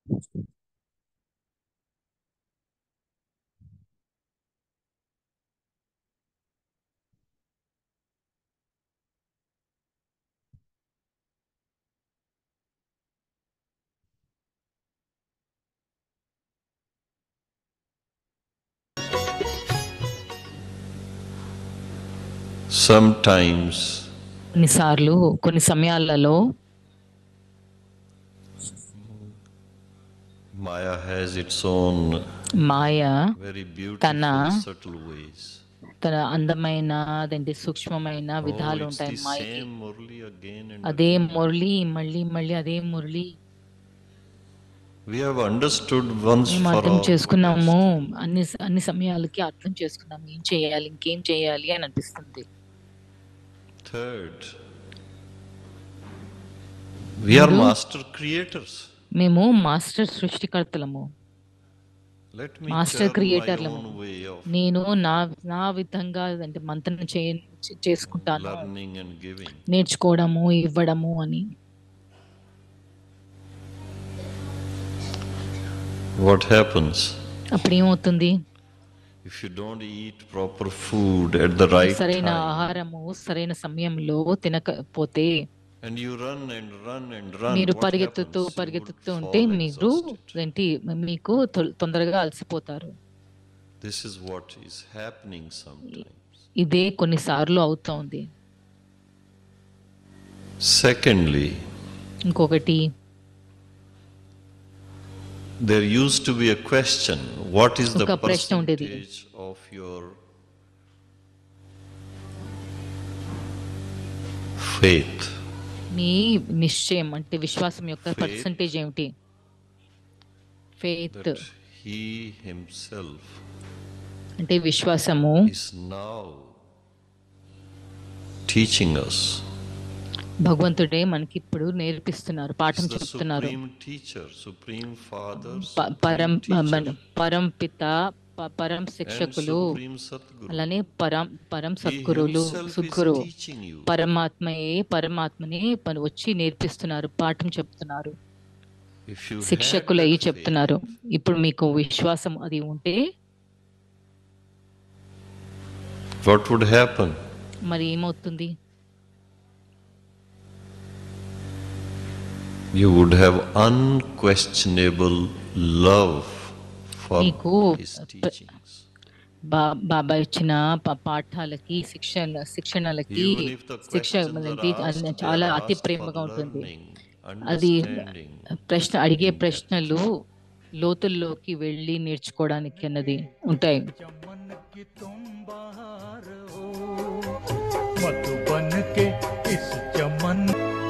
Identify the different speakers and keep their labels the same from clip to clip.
Speaker 1: Sometimes
Speaker 2: కొన్నిసార్లు కొన్ని సమయాలలో
Speaker 1: Maya has its own
Speaker 2: Maya
Speaker 1: very beautiful,
Speaker 2: Tana.
Speaker 1: subtle ways.
Speaker 2: తన అందమైన అదేంటి సూక్ష్మమైన
Speaker 1: Oh,
Speaker 2: విధాలు
Speaker 1: it's
Speaker 2: ఉంటాయి
Speaker 1: the
Speaker 2: మాయకి
Speaker 1: same Murli again and
Speaker 2: అదే
Speaker 1: again.
Speaker 2: మురళి మళ్ళీ మళ్ళీ అదే Murali
Speaker 1: We have understood once
Speaker 2: మేము
Speaker 1: for
Speaker 2: అర్థం
Speaker 1: all.
Speaker 2: చేసుకున్నాము అన్ని అన్ని సమయాలకి అర్థం చేసుకున్నాము ఏం చేయాలి ఇంకేం చేయాలి అని అనిపిస్తుంది
Speaker 1: Third, we are
Speaker 2: Hindu.
Speaker 1: master creators.
Speaker 2: మేము మాస్టర్ సృష్టికర్తలము
Speaker 1: Let me
Speaker 2: Master
Speaker 1: turn my
Speaker 2: creatorలము.
Speaker 1: own way of
Speaker 2: నేను నా నా విధంగా అంటే మంత్రం చే చేసుకుంటాను
Speaker 1: learning and giving.
Speaker 2: నేర్చుకోవడము ఇవ్వడము అని
Speaker 1: What happens
Speaker 2: అప్పుడు ఏమవుతుంది
Speaker 1: if you don't eat proper food at the right
Speaker 2: సరైన
Speaker 1: time
Speaker 2: ఆహారము సరైన సమయంలో తినకపోతే
Speaker 1: and you run and run and run?
Speaker 2: మీరు
Speaker 1: what
Speaker 2: పరిగెత్తుతూ
Speaker 1: happens? You
Speaker 2: పరిగెత్తుతూ
Speaker 1: would
Speaker 2: ఉంటే
Speaker 1: fall
Speaker 2: మీరు
Speaker 1: exhausted.
Speaker 2: ఏంటి మీకు తొ- తొందరగా అలసిపోతారు
Speaker 1: This is what is happening sometimes.
Speaker 2: ఇదే కొన్నిసార్లు అవుతోంది
Speaker 1: Secondly,
Speaker 2: ఇంకొకటి
Speaker 1: there used to be a question what is the
Speaker 2: ఒక ప్రశ్న ఉండేది.
Speaker 1: percentage of your faith?
Speaker 2: మీ నిశ్చయం అంటే విశ్వాసం యొక్క
Speaker 1: Faith.
Speaker 2: పర్సంటేజ్ ఏమిటి ఫెయిత్
Speaker 1: That he himself
Speaker 2: అంటే విశ్వాసము
Speaker 1: is now teaching us.
Speaker 2: భగవంతుడే మనకి ఇప్పుడు నేర్పిస్తున్నారు
Speaker 1: He's
Speaker 2: పాఠం
Speaker 1: the
Speaker 2: చెప్తున్నారు
Speaker 1: supreme teacher, supreme father,
Speaker 2: ప- పరం
Speaker 1: supreme teacher,
Speaker 2: పరం పిత ప- పరం
Speaker 1: and
Speaker 2: శిక్షకులు
Speaker 1: supreme Sadguru.
Speaker 2: అలానే పరం పరం
Speaker 1: He
Speaker 2: సద్గురువులు
Speaker 1: himself is
Speaker 2: సుద్గురు
Speaker 1: teaching you.
Speaker 2: పరమాత్మయే పరమాత్మని పని వచ్చి నేర్పిస్తున్నారు పాఠం చెప్తున్నారు
Speaker 1: If you have
Speaker 2: శిక్షకులు అయ్యి
Speaker 1: that
Speaker 2: చెప్తున్నారు
Speaker 1: faith,
Speaker 2: ఇప్పుడు మీకు విశ్వాసం అది ఉంటే
Speaker 1: what would happen?
Speaker 2: మరి ఏమవుతుంది
Speaker 1: You would have unquestionable love for
Speaker 2: నీకు
Speaker 1: his
Speaker 2: ప-
Speaker 1: teachings.
Speaker 2: బా బాబా ఇచ్చిన ప- పాఠాలకి శిక్షణ శిక్షణలకి
Speaker 1: Even if the
Speaker 2: శిక్ష
Speaker 1: questions are
Speaker 2: మనకి అది
Speaker 1: asked, they
Speaker 2: చాలా
Speaker 1: are
Speaker 2: అతి
Speaker 1: asked
Speaker 2: ప్రేమగా
Speaker 1: for
Speaker 2: ఉంటుంది
Speaker 1: learning,
Speaker 2: అది
Speaker 1: understanding.
Speaker 2: ప్రశ్న అడిగే ప్రశ్నలు లోతుల్లోకి వెళ్ళి నేర్చుకోవడానికి అన్నది ఉంటాయి
Speaker 3: चमन की तुम बहार हो मधुबन के इस चमन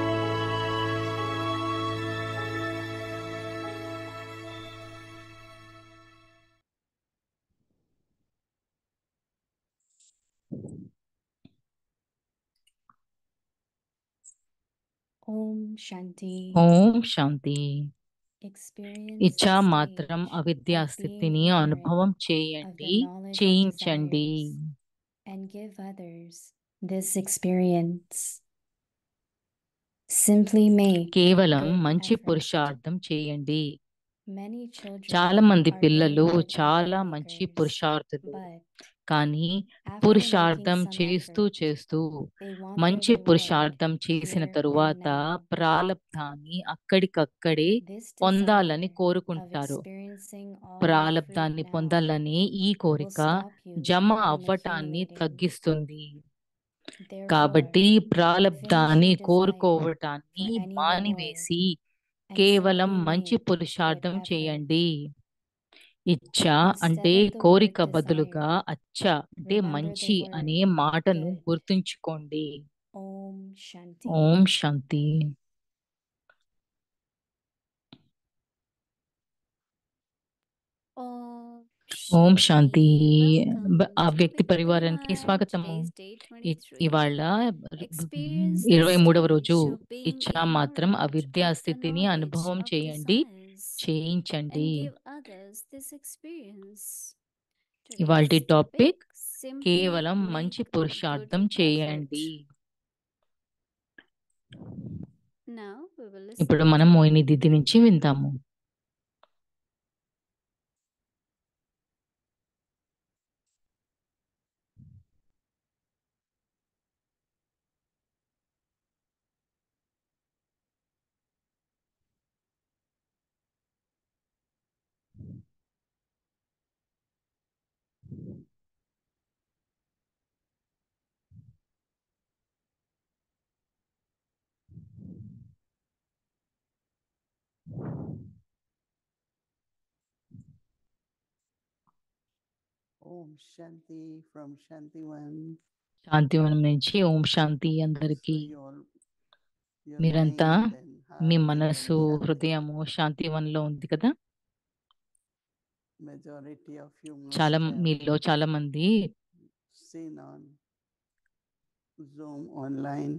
Speaker 4: Om Shanti.
Speaker 2: ఓం శాంతి
Speaker 4: Experience
Speaker 2: ఇచ్చా
Speaker 4: the
Speaker 2: మాత్రం
Speaker 4: stage
Speaker 2: అవిద్యా
Speaker 4: of
Speaker 2: స్థితిని
Speaker 4: being ignorant
Speaker 2: అనుభవం
Speaker 4: of
Speaker 2: చేయండి
Speaker 4: the knowledge of
Speaker 2: చేయించండి
Speaker 4: desires and give others this experience. Simply make
Speaker 2: కేవలం
Speaker 4: good
Speaker 2: మంచి
Speaker 4: effort.
Speaker 2: పురుషార్థం చేయండి
Speaker 4: Many children
Speaker 2: చాలా మంది
Speaker 4: are
Speaker 2: పిల్లలు
Speaker 4: very good
Speaker 2: చాలా
Speaker 4: effort
Speaker 2: మంచి
Speaker 4: makers,
Speaker 2: పురుషార్థులు
Speaker 4: but
Speaker 2: కానీ
Speaker 4: after
Speaker 2: పురుషార్థం
Speaker 4: making some
Speaker 2: చేస్తూ
Speaker 4: effort,
Speaker 2: చేస్తూ
Speaker 4: they want the
Speaker 2: మంచి
Speaker 4: reward
Speaker 2: పురుషార్థం చేసిన
Speaker 4: here and
Speaker 2: తరువాత
Speaker 4: now.
Speaker 2: ప్రాలబ్ధాన్ని అక్కడికక్కడే
Speaker 4: This
Speaker 2: పొందాలని
Speaker 4: desire of
Speaker 2: కోరుకుంటారు
Speaker 4: experiencing all the
Speaker 2: ప్రాలబ్ధాన్ని
Speaker 4: fruit now
Speaker 2: పొందాలని ఈ
Speaker 4: will
Speaker 2: కోరిక
Speaker 4: stop you
Speaker 2: జమ
Speaker 4: from
Speaker 2: అవ్వటాన్ని
Speaker 4: accumulating.
Speaker 2: తగ్గిస్తుంది
Speaker 4: Therefore,
Speaker 2: కాబట్టి ప్రాలబ్ధాన్ని
Speaker 4: desire
Speaker 2: కోరుకోవటాన్ని
Speaker 4: for any
Speaker 2: మానివేసి
Speaker 4: and
Speaker 2: కేవలం
Speaker 4: simply
Speaker 2: మంచి
Speaker 4: make
Speaker 2: పురుషార్థం
Speaker 4: good effort.
Speaker 2: చేయండి ఇచ్చ
Speaker 4: Instead
Speaker 2: అంటే
Speaker 4: of the word
Speaker 2: కోరిక
Speaker 4: desire,
Speaker 2: బదులుగా అచ్చ అంటే
Speaker 4: remember the
Speaker 2: మంచి
Speaker 4: word
Speaker 2: అనే మాటను
Speaker 4: good.
Speaker 2: గుర్తుంచుకోండి
Speaker 4: Om Shanti.
Speaker 2: ఓం శాంతి ఓం శాంతి బ- ఆ వ్యక్తి పరివారానికి స్వాగతము ఇ- ఇవాళ ఇరవై మూడవ రోజు ఇచ్చా మాత్రం అవిద్యా స్థితిని అనుభవం చేయండి చేయించండి ఇవాల్టి టాపిక్ కేవలం మంచి పురుషార్థం చేయండి ఇప్పుడు మనం మోయిని దిద్ది నుంచి విందాము
Speaker 5: Om Shanti from Shantivan.
Speaker 2: Shantivanam నుంచి ఓం శాంతి
Speaker 5: So
Speaker 2: అందరికీ
Speaker 5: you all, your
Speaker 2: మీరంతా
Speaker 5: mind and
Speaker 2: me
Speaker 5: heart is
Speaker 2: మనసు
Speaker 5: in Shantivan.
Speaker 2: హృదయము శాంతివన్లో ఉంది కదా
Speaker 5: Majority of you
Speaker 2: చాలా
Speaker 5: must have
Speaker 2: మీలో చాలా మంది
Speaker 5: seen on Zoom online.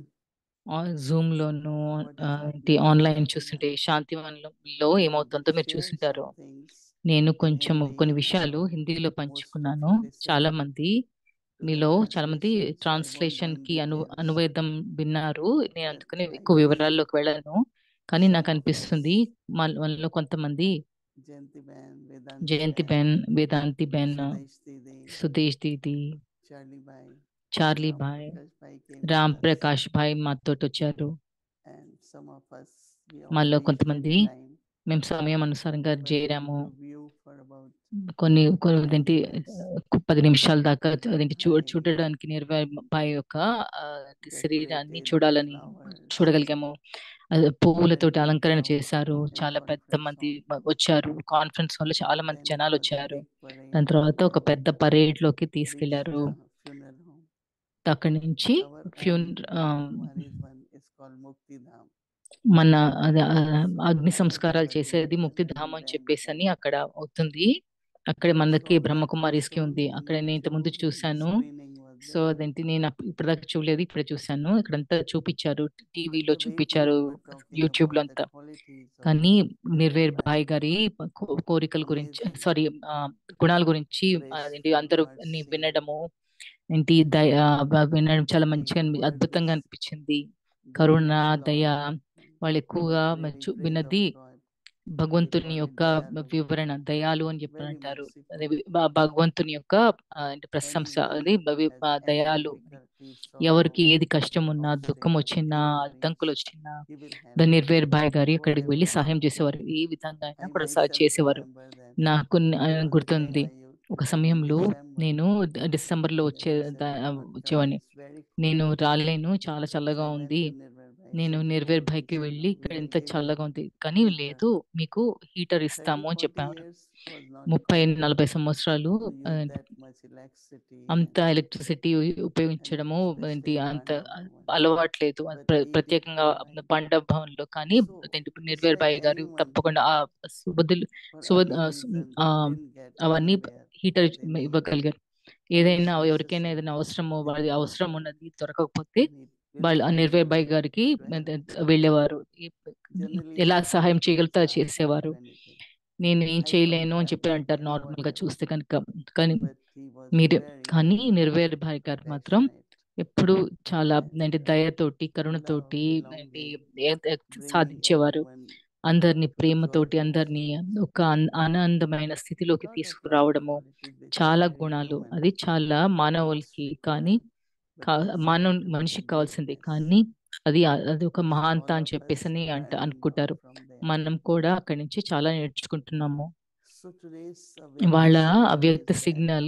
Speaker 2: Zoom లోను
Speaker 5: what is
Speaker 2: ఆ,
Speaker 5: happening
Speaker 2: ఏంటి
Speaker 5: in
Speaker 2: ఆన్లైన్
Speaker 5: Shantivan.
Speaker 2: చూస్తుంటే శాంతివన్లో లో
Speaker 5: So I
Speaker 2: ఏమవుతుందో మీరు
Speaker 5: shared
Speaker 2: చూసింటారు
Speaker 5: some things
Speaker 2: నేను
Speaker 5: in
Speaker 2: కొంచెం
Speaker 5: Hindi
Speaker 2: కొన్ని
Speaker 5: and
Speaker 2: విషయాలు హిందీలో
Speaker 5: most of
Speaker 2: పంచుకున్నాను
Speaker 5: you listened
Speaker 2: చాలా మంది
Speaker 5: to the
Speaker 2: మీలో చాలా మంది
Speaker 5: translation, so I won't go
Speaker 2: translation
Speaker 5: in
Speaker 2: కి అను
Speaker 5: details.
Speaker 2: అనువేదం విన్నారు నేను
Speaker 5: But
Speaker 2: అందుకని
Speaker 5: I
Speaker 2: ఎక్కువ
Speaker 5: believe
Speaker 2: వివరాల్లోకి వెళ్ళను కానీ
Speaker 5: some
Speaker 2: నాకు
Speaker 5: of
Speaker 2: అనిపిస్తుంది
Speaker 5: us,
Speaker 2: మన- మనలో కొంతమంది
Speaker 5: Jayanti Ben, Vedanti
Speaker 2: Jayanti
Speaker 5: Ben,
Speaker 2: Ben Vedanti Ben
Speaker 5: Sudesh Didi,
Speaker 2: Sudesh Didi
Speaker 5: Charlie Bhai,
Speaker 2: Charlie
Speaker 5: Ram
Speaker 2: Bhai
Speaker 5: Prakash Bhai came with
Speaker 2: Ram
Speaker 5: us,
Speaker 2: Prakash Bhai మాతోటి వచ్చారు
Speaker 5: and some of us, we all
Speaker 2: మనలో
Speaker 5: reached
Speaker 2: కొంతమంది
Speaker 5: in time,
Speaker 2: మేము సమయం అనుసారంగా
Speaker 5: but
Speaker 2: చేరాము
Speaker 5: to view for about
Speaker 2: కొన్ని కొన్ని
Speaker 5: 10
Speaker 2: ఏంటి
Speaker 5: minutes.
Speaker 2: పది నిమిషాల దాకా అదేంటి చూ
Speaker 5: Bhai
Speaker 2: చూడడానికి నిర్భయ భాయ్ యొక్క ఆ, శరీరాన్ని
Speaker 5: decorated with
Speaker 2: చూడాలని
Speaker 5: flowers,
Speaker 2: చూడగలిగాము అది పువ్వులతోటి
Speaker 5: very
Speaker 2: అలంకరణ
Speaker 5: crowd
Speaker 2: చేశారు
Speaker 5: in
Speaker 2: చాలా పెద్ద
Speaker 5: conference
Speaker 2: మంది
Speaker 5: hall.
Speaker 2: మ- వచ్చారు కాన్ఫరెన్స్ వల్ల చాలా మంది
Speaker 5: Then
Speaker 2: జనాలు
Speaker 5: there was a
Speaker 2: వచ్చారు
Speaker 5: big parade
Speaker 2: దాని తర్వాత ఒక
Speaker 5: to
Speaker 2: పెద్ద పరేడ్ లోకి
Speaker 5: reach
Speaker 2: తీసుకెళ్లారు
Speaker 5: the funeral home.
Speaker 2: అక్కడి నుంచి
Speaker 5: Our
Speaker 2: ఫ్యూన్
Speaker 5: own
Speaker 2: ఆ,
Speaker 5: Brahmakumaris one is called Mukti Dham.
Speaker 2: మన అది, ఆ,
Speaker 5: So
Speaker 2: అగ్ని
Speaker 5: I
Speaker 2: సంస్కారాలు
Speaker 5: remember
Speaker 2: చేసేది
Speaker 5: being
Speaker 2: ముక్తి
Speaker 5: generally
Speaker 2: ధామం అని
Speaker 5: then
Speaker 2: చెప్పేసి అని
Speaker 5: there.
Speaker 2: అక్కడ అవుతుంది అక్కడ మనకి
Speaker 5: So
Speaker 2: బ్రహ్మకుమారిస్ కి
Speaker 5: Mathur
Speaker 2: ఉంది
Speaker 5: soon
Speaker 2: అక్కడ నేను ఇంత ముందు
Speaker 5: YouTube
Speaker 2: చూశాను
Speaker 5: screening was
Speaker 2: సో
Speaker 5: there.
Speaker 2: అదేంటి నేను అప్పు- ఇప్పటిదాకా చూడలేదు ఇప్పుడే చూశాను ఇక్కడంతా చూపించారు
Speaker 5: But
Speaker 2: టీవీలో
Speaker 5: the way
Speaker 2: చూపించారు
Speaker 5: people were talking
Speaker 2: యూట్యూబ్ లో
Speaker 5: about
Speaker 2: అంతా
Speaker 5: the qualities of
Speaker 2: కానీ నిర్వేర్
Speaker 5: Nirvai,
Speaker 2: భాయ్ గారి కో- కోరికల గురించి
Speaker 5: amazing,
Speaker 2: సారీ గుణాల గురించి అదేంటి
Speaker 5: graceful
Speaker 2: అందరూ
Speaker 5: words
Speaker 2: ని
Speaker 5: saying,
Speaker 2: వినడము ఏంటి దయ ఆ, బ- వినడం చాలా
Speaker 5: the
Speaker 2: మంచిగా అనిపి-
Speaker 5: word
Speaker 2: అద్భుతంగా
Speaker 5: is
Speaker 2: అనిపించింది
Speaker 5: the
Speaker 2: కరుణ
Speaker 5: much
Speaker 2: దయ
Speaker 5: love
Speaker 2: వాళ్ళు
Speaker 5: was
Speaker 2: ఎక్కువగా
Speaker 5: really
Speaker 2: చూ-
Speaker 5: great
Speaker 2: విన్నది
Speaker 5: of God. We
Speaker 2: భగవంతుని
Speaker 5: call it
Speaker 2: యొక్క
Speaker 5: Dayalu,
Speaker 2: వివరణ దయాలు అని చెప్పి
Speaker 5: very
Speaker 2: అంటారు అదే
Speaker 5: merciful.
Speaker 2: వి- భ- భగవంతుని యొక్క ఆ, ఏంటి ప్రశంస అది
Speaker 5: Anyone
Speaker 2: భవి-
Speaker 5: has
Speaker 2: ఆ,
Speaker 5: any
Speaker 2: దయాలు అని.
Speaker 5: difficulty,
Speaker 2: ఎవరికి
Speaker 5: sorrow,
Speaker 2: ఏది కష్టం ఉన్నా దుఃఖం
Speaker 5: obstacle,
Speaker 2: వచ్చినా
Speaker 5: hindrance,
Speaker 2: అడ్డంకులు వచ్చినా
Speaker 5: he will
Speaker 2: the
Speaker 5: help
Speaker 2: Nirwair Bhai గారి అక్కడికి వెళ్ళి
Speaker 5: whatever.
Speaker 2: సహాయం చేసేవారు ఏ విధంగా అయినా
Speaker 5: I
Speaker 2: కూడా సహాయం
Speaker 5: myself
Speaker 2: చేసేవారు
Speaker 5: remember that
Speaker 2: నాకు న-
Speaker 5: there was a
Speaker 2: గుర్తుంది
Speaker 5: time I used
Speaker 2: ఒక
Speaker 5: to come in
Speaker 2: సమయంలో
Speaker 5: December.
Speaker 2: నేను డ- డిసెంబర్లో
Speaker 5: Then
Speaker 2: వచ్చే
Speaker 5: I said,
Speaker 2: the-
Speaker 5: I cannot come.
Speaker 2: వచ్చేవాడిని
Speaker 5: It's very
Speaker 2: నేను
Speaker 5: cold.
Speaker 2: రాలేను చాలా
Speaker 5: So
Speaker 2: చల్లగా
Speaker 5: I went
Speaker 2: ఉంది
Speaker 5: to Nirval Bhai. I
Speaker 2: నేను
Speaker 5: said,
Speaker 2: నిర్వేర్
Speaker 5: "Oh,
Speaker 2: భాయ్కి
Speaker 5: he said,
Speaker 2: వెళ్ళి
Speaker 5: no, we
Speaker 2: ఇక్కడ
Speaker 5: will
Speaker 2: ఇంత
Speaker 5: give you
Speaker 2: చల్లగా ఉంది కానీ
Speaker 5: heater.
Speaker 2: లేదు మీకు హీటర్
Speaker 5: 30,
Speaker 2: ఇస్తాము అని
Speaker 5: 40
Speaker 2: చెప్పాడు
Speaker 5: years was not
Speaker 2: ముప్పై
Speaker 5: possible
Speaker 2: నలభై సంవత్సరాలు
Speaker 5: to
Speaker 2: ఆ,
Speaker 5: use that much electricity
Speaker 2: అంత
Speaker 5: and,
Speaker 2: ఎలక్ట్రిసిటీ
Speaker 5: and
Speaker 2: ఉపయోగించడము ఏంటి
Speaker 5: especially in
Speaker 2: అంత
Speaker 5: Pandava Bhavan.
Speaker 2: అలవాట్లేదు అది
Speaker 5: But
Speaker 2: ప్ర-
Speaker 5: he did
Speaker 2: ప్రత్యేకంగా
Speaker 5: provide.
Speaker 2: పండగ భవన్లో కానీ
Speaker 5: So
Speaker 2: అదేంటి
Speaker 5: he
Speaker 2: నిర్వేర్
Speaker 5: said
Speaker 2: భాయ్ గారు
Speaker 5: anyone
Speaker 2: తప్పకుండా ఆ సుబదులు
Speaker 5: for
Speaker 2: సుబ
Speaker 5: any
Speaker 2: ఆ, సు-
Speaker 5: reason
Speaker 2: ఆ,
Speaker 5: didn't get
Speaker 2: అవన్నీ
Speaker 5: anywhere
Speaker 2: హీటర్
Speaker 5: they need
Speaker 2: ఇవ్వగలిగారు
Speaker 5: any
Speaker 2: ఏదైనా
Speaker 5: sources
Speaker 2: ఎవరికైనా
Speaker 5: of
Speaker 2: ఏదైనా అవసరమో
Speaker 5: they
Speaker 2: వాళ్ళ
Speaker 5: will
Speaker 2: అవసరం
Speaker 5: come
Speaker 2: ఉన్నది దొరకకపోతే
Speaker 5: and he
Speaker 2: వాళ్ళు ఆ
Speaker 5: willfully
Speaker 2: నిర్వేర్ భాయ్
Speaker 5: wanted
Speaker 2: గారికి
Speaker 5: to help.
Speaker 2: వెళ్ళేవారు ఈ-
Speaker 5: Generally
Speaker 2: ఎలా
Speaker 5: nobody
Speaker 2: సహాయం
Speaker 5: could
Speaker 2: చేయగలుగుతా
Speaker 5: charge him
Speaker 2: చేసేవారు
Speaker 5: for anything.
Speaker 2: నేను ఏం
Speaker 5: I couldn't
Speaker 2: చేయలేను అని
Speaker 5: charge
Speaker 2: చెప్పి
Speaker 5: him
Speaker 2: అంటారు
Speaker 5: any
Speaker 2: నార్మల్ గా
Speaker 5: whatever.
Speaker 2: చూస్తే కనుక కానీ
Speaker 5: But he was
Speaker 2: మీరు
Speaker 5: very,
Speaker 2: కానీ
Speaker 5: very
Speaker 2: నిర్వేర్ భాయ్ గారు మాత్రం
Speaker 5: passionate
Speaker 2: ఎప్పుడు చాలా
Speaker 5: and
Speaker 2: అంటే
Speaker 5: uh,
Speaker 2: దయతోటి
Speaker 5: love,
Speaker 2: కరుణతోటి ఏంటి
Speaker 5: belonging,
Speaker 2: ఏ- ఏ-
Speaker 5: bringing
Speaker 2: సాధించేవారు
Speaker 5: everyone
Speaker 2: అందరిని
Speaker 5: to a
Speaker 2: ప్రేమతోటి
Speaker 5: joyful
Speaker 2: అందరినీ
Speaker 5: state.
Speaker 2: ఒక ఆన్- ఆనందమైన స్థితిలోకి
Speaker 5: Lot of
Speaker 2: తీసుకురావడము
Speaker 5: qualities which are
Speaker 2: చాలా
Speaker 5: very
Speaker 2: గుణాలు
Speaker 5: human,
Speaker 2: అది చాలా
Speaker 5: most
Speaker 2: మానవులకి కానీ
Speaker 5: required, but
Speaker 2: కా
Speaker 5: doesn't
Speaker 2: మానవ
Speaker 5: have to
Speaker 2: మనిషికి
Speaker 5: become
Speaker 2: కావాల్సింది
Speaker 5: greatness.
Speaker 2: కానీ అది అది ఒక
Speaker 5: So
Speaker 2: మహాంత
Speaker 5: all
Speaker 2: అని
Speaker 5: of
Speaker 2: చెప్పేసి
Speaker 5: us
Speaker 2: అని
Speaker 5: are
Speaker 2: అంట
Speaker 5: learning now
Speaker 2: అనుకుంటారు
Speaker 5: from them.
Speaker 2: మనం కూడా అక్కడి నుంచి చాలా నేర్చుకుంటున్నాము
Speaker 5: So today's
Speaker 2: వాళ్ళ
Speaker 5: awareness signal
Speaker 2: Avyakt
Speaker 5: is that
Speaker 2: signal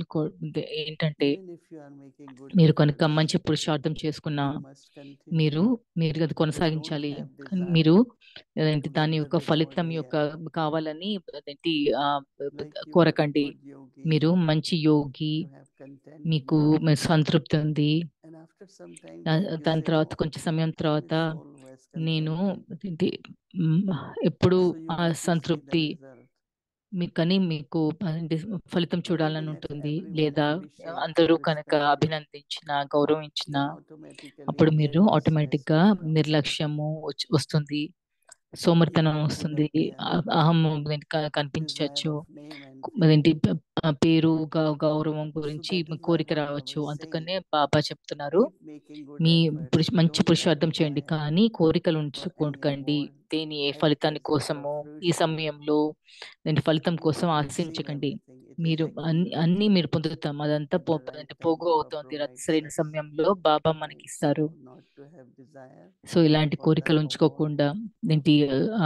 Speaker 2: ఏంటంటే
Speaker 5: even if you are making good
Speaker 2: మీరు కనుక
Speaker 5: efforts,
Speaker 2: మంచి పురుషార్థం చేసుకున్నా
Speaker 5: you must continue.
Speaker 2: మీరు మీరు అది
Speaker 5: If you don't
Speaker 2: కొనసాగించాలి
Speaker 5: have
Speaker 2: కానీ
Speaker 5: desire
Speaker 2: మీరు అదేంటి
Speaker 5: to
Speaker 2: దాని
Speaker 5: get the
Speaker 2: యొక్క
Speaker 5: reward
Speaker 2: ఫలితం యొక్క
Speaker 5: here,
Speaker 2: కావాలని అదేంటి ఆ,
Speaker 5: like you are a
Speaker 2: కోరకండి
Speaker 5: good yogi,
Speaker 2: మీరు మంచి యోగి
Speaker 5: you have content
Speaker 2: మీకు
Speaker 5: here,
Speaker 2: మీ సంతృప్తి ఉంది
Speaker 5: and after some time
Speaker 2: the-
Speaker 5: back you
Speaker 2: దాని
Speaker 5: say,
Speaker 2: తర్వాత
Speaker 5: "Oh,
Speaker 2: కొంచెం సమయం
Speaker 5: my
Speaker 2: తర్వాత
Speaker 5: soul was
Speaker 2: నేను
Speaker 5: contented."
Speaker 2: అదేంటి, మ్, ఎప్పుడు
Speaker 5: So you
Speaker 2: ఆ
Speaker 5: get to see the
Speaker 2: సంతృప్తి
Speaker 5: result.
Speaker 2: మీ కానీ మీకు అదేంటి ఫలితం
Speaker 5: But
Speaker 2: చూడాలని
Speaker 5: even if
Speaker 2: ఉంటుంది
Speaker 5: everyone
Speaker 2: లేదా
Speaker 5: appreciates
Speaker 2: అందరూ
Speaker 5: and
Speaker 2: కనుక
Speaker 5: respects,
Speaker 2: అభినందించిన గౌరవించిన
Speaker 5: then automatically
Speaker 2: అప్పుడు మీరు
Speaker 5: carelessness
Speaker 2: ఆటోమేటిక్ గా
Speaker 5: will come.
Speaker 2: నిర్లక్ష్యము వచ్చి- వస్తుంది సోమరితనం
Speaker 5: Ego will
Speaker 2: వస్తుంది
Speaker 5: appear.
Speaker 2: అ- అహం అదేంటి క-
Speaker 5: Desire
Speaker 2: కనిపించవచ్చు
Speaker 5: of name and fame.
Speaker 2: అదేంటి ప- ప- పేరు గౌ- గౌరవం
Speaker 5: So
Speaker 2: గురించి
Speaker 5: that is why
Speaker 2: కోరిక
Speaker 5: Baba
Speaker 2: రావచ్చు
Speaker 5: was saying,
Speaker 2: అందుకనే బాబా చెప్తున్నారు
Speaker 5: keep making good
Speaker 2: మీ
Speaker 5: efforts,
Speaker 2: పురుష మంచి
Speaker 5: don't have
Speaker 2: పురుషార్థం చేయండి
Speaker 5: desire
Speaker 2: కానీ కోరికలు
Speaker 5: for any
Speaker 2: ఉంచుకోకండి
Speaker 5: reward
Speaker 2: దేని ఏ
Speaker 5: at
Speaker 2: ఫలితాన్ని
Speaker 5: present or
Speaker 2: కోసము ఈ
Speaker 5: fruition.
Speaker 2: సమయంలో దాని ఫలితం
Speaker 5: You
Speaker 2: కోసం
Speaker 5: will receive
Speaker 2: ఆశించకండి
Speaker 5: everything. It is
Speaker 2: మీరు అన్ని
Speaker 5: accumulated
Speaker 2: అన్ని మీరు పొందుతాం అదంతా
Speaker 5: at
Speaker 2: పో
Speaker 5: the right
Speaker 2: అంటే
Speaker 5: time.
Speaker 2: పోగు
Speaker 5: Baba
Speaker 2: అవుతుంది ర-
Speaker 5: provides
Speaker 2: సరైన
Speaker 5: us.
Speaker 2: సమయంలో బాబా మనకి
Speaker 5: And
Speaker 2: ఇస్తారు
Speaker 5: so not to have desire
Speaker 2: so ఇలాంటి
Speaker 5: for the
Speaker 2: కోరికలు
Speaker 5: reward.
Speaker 2: ఉంచుకోకుండా ఏంటి ఆ,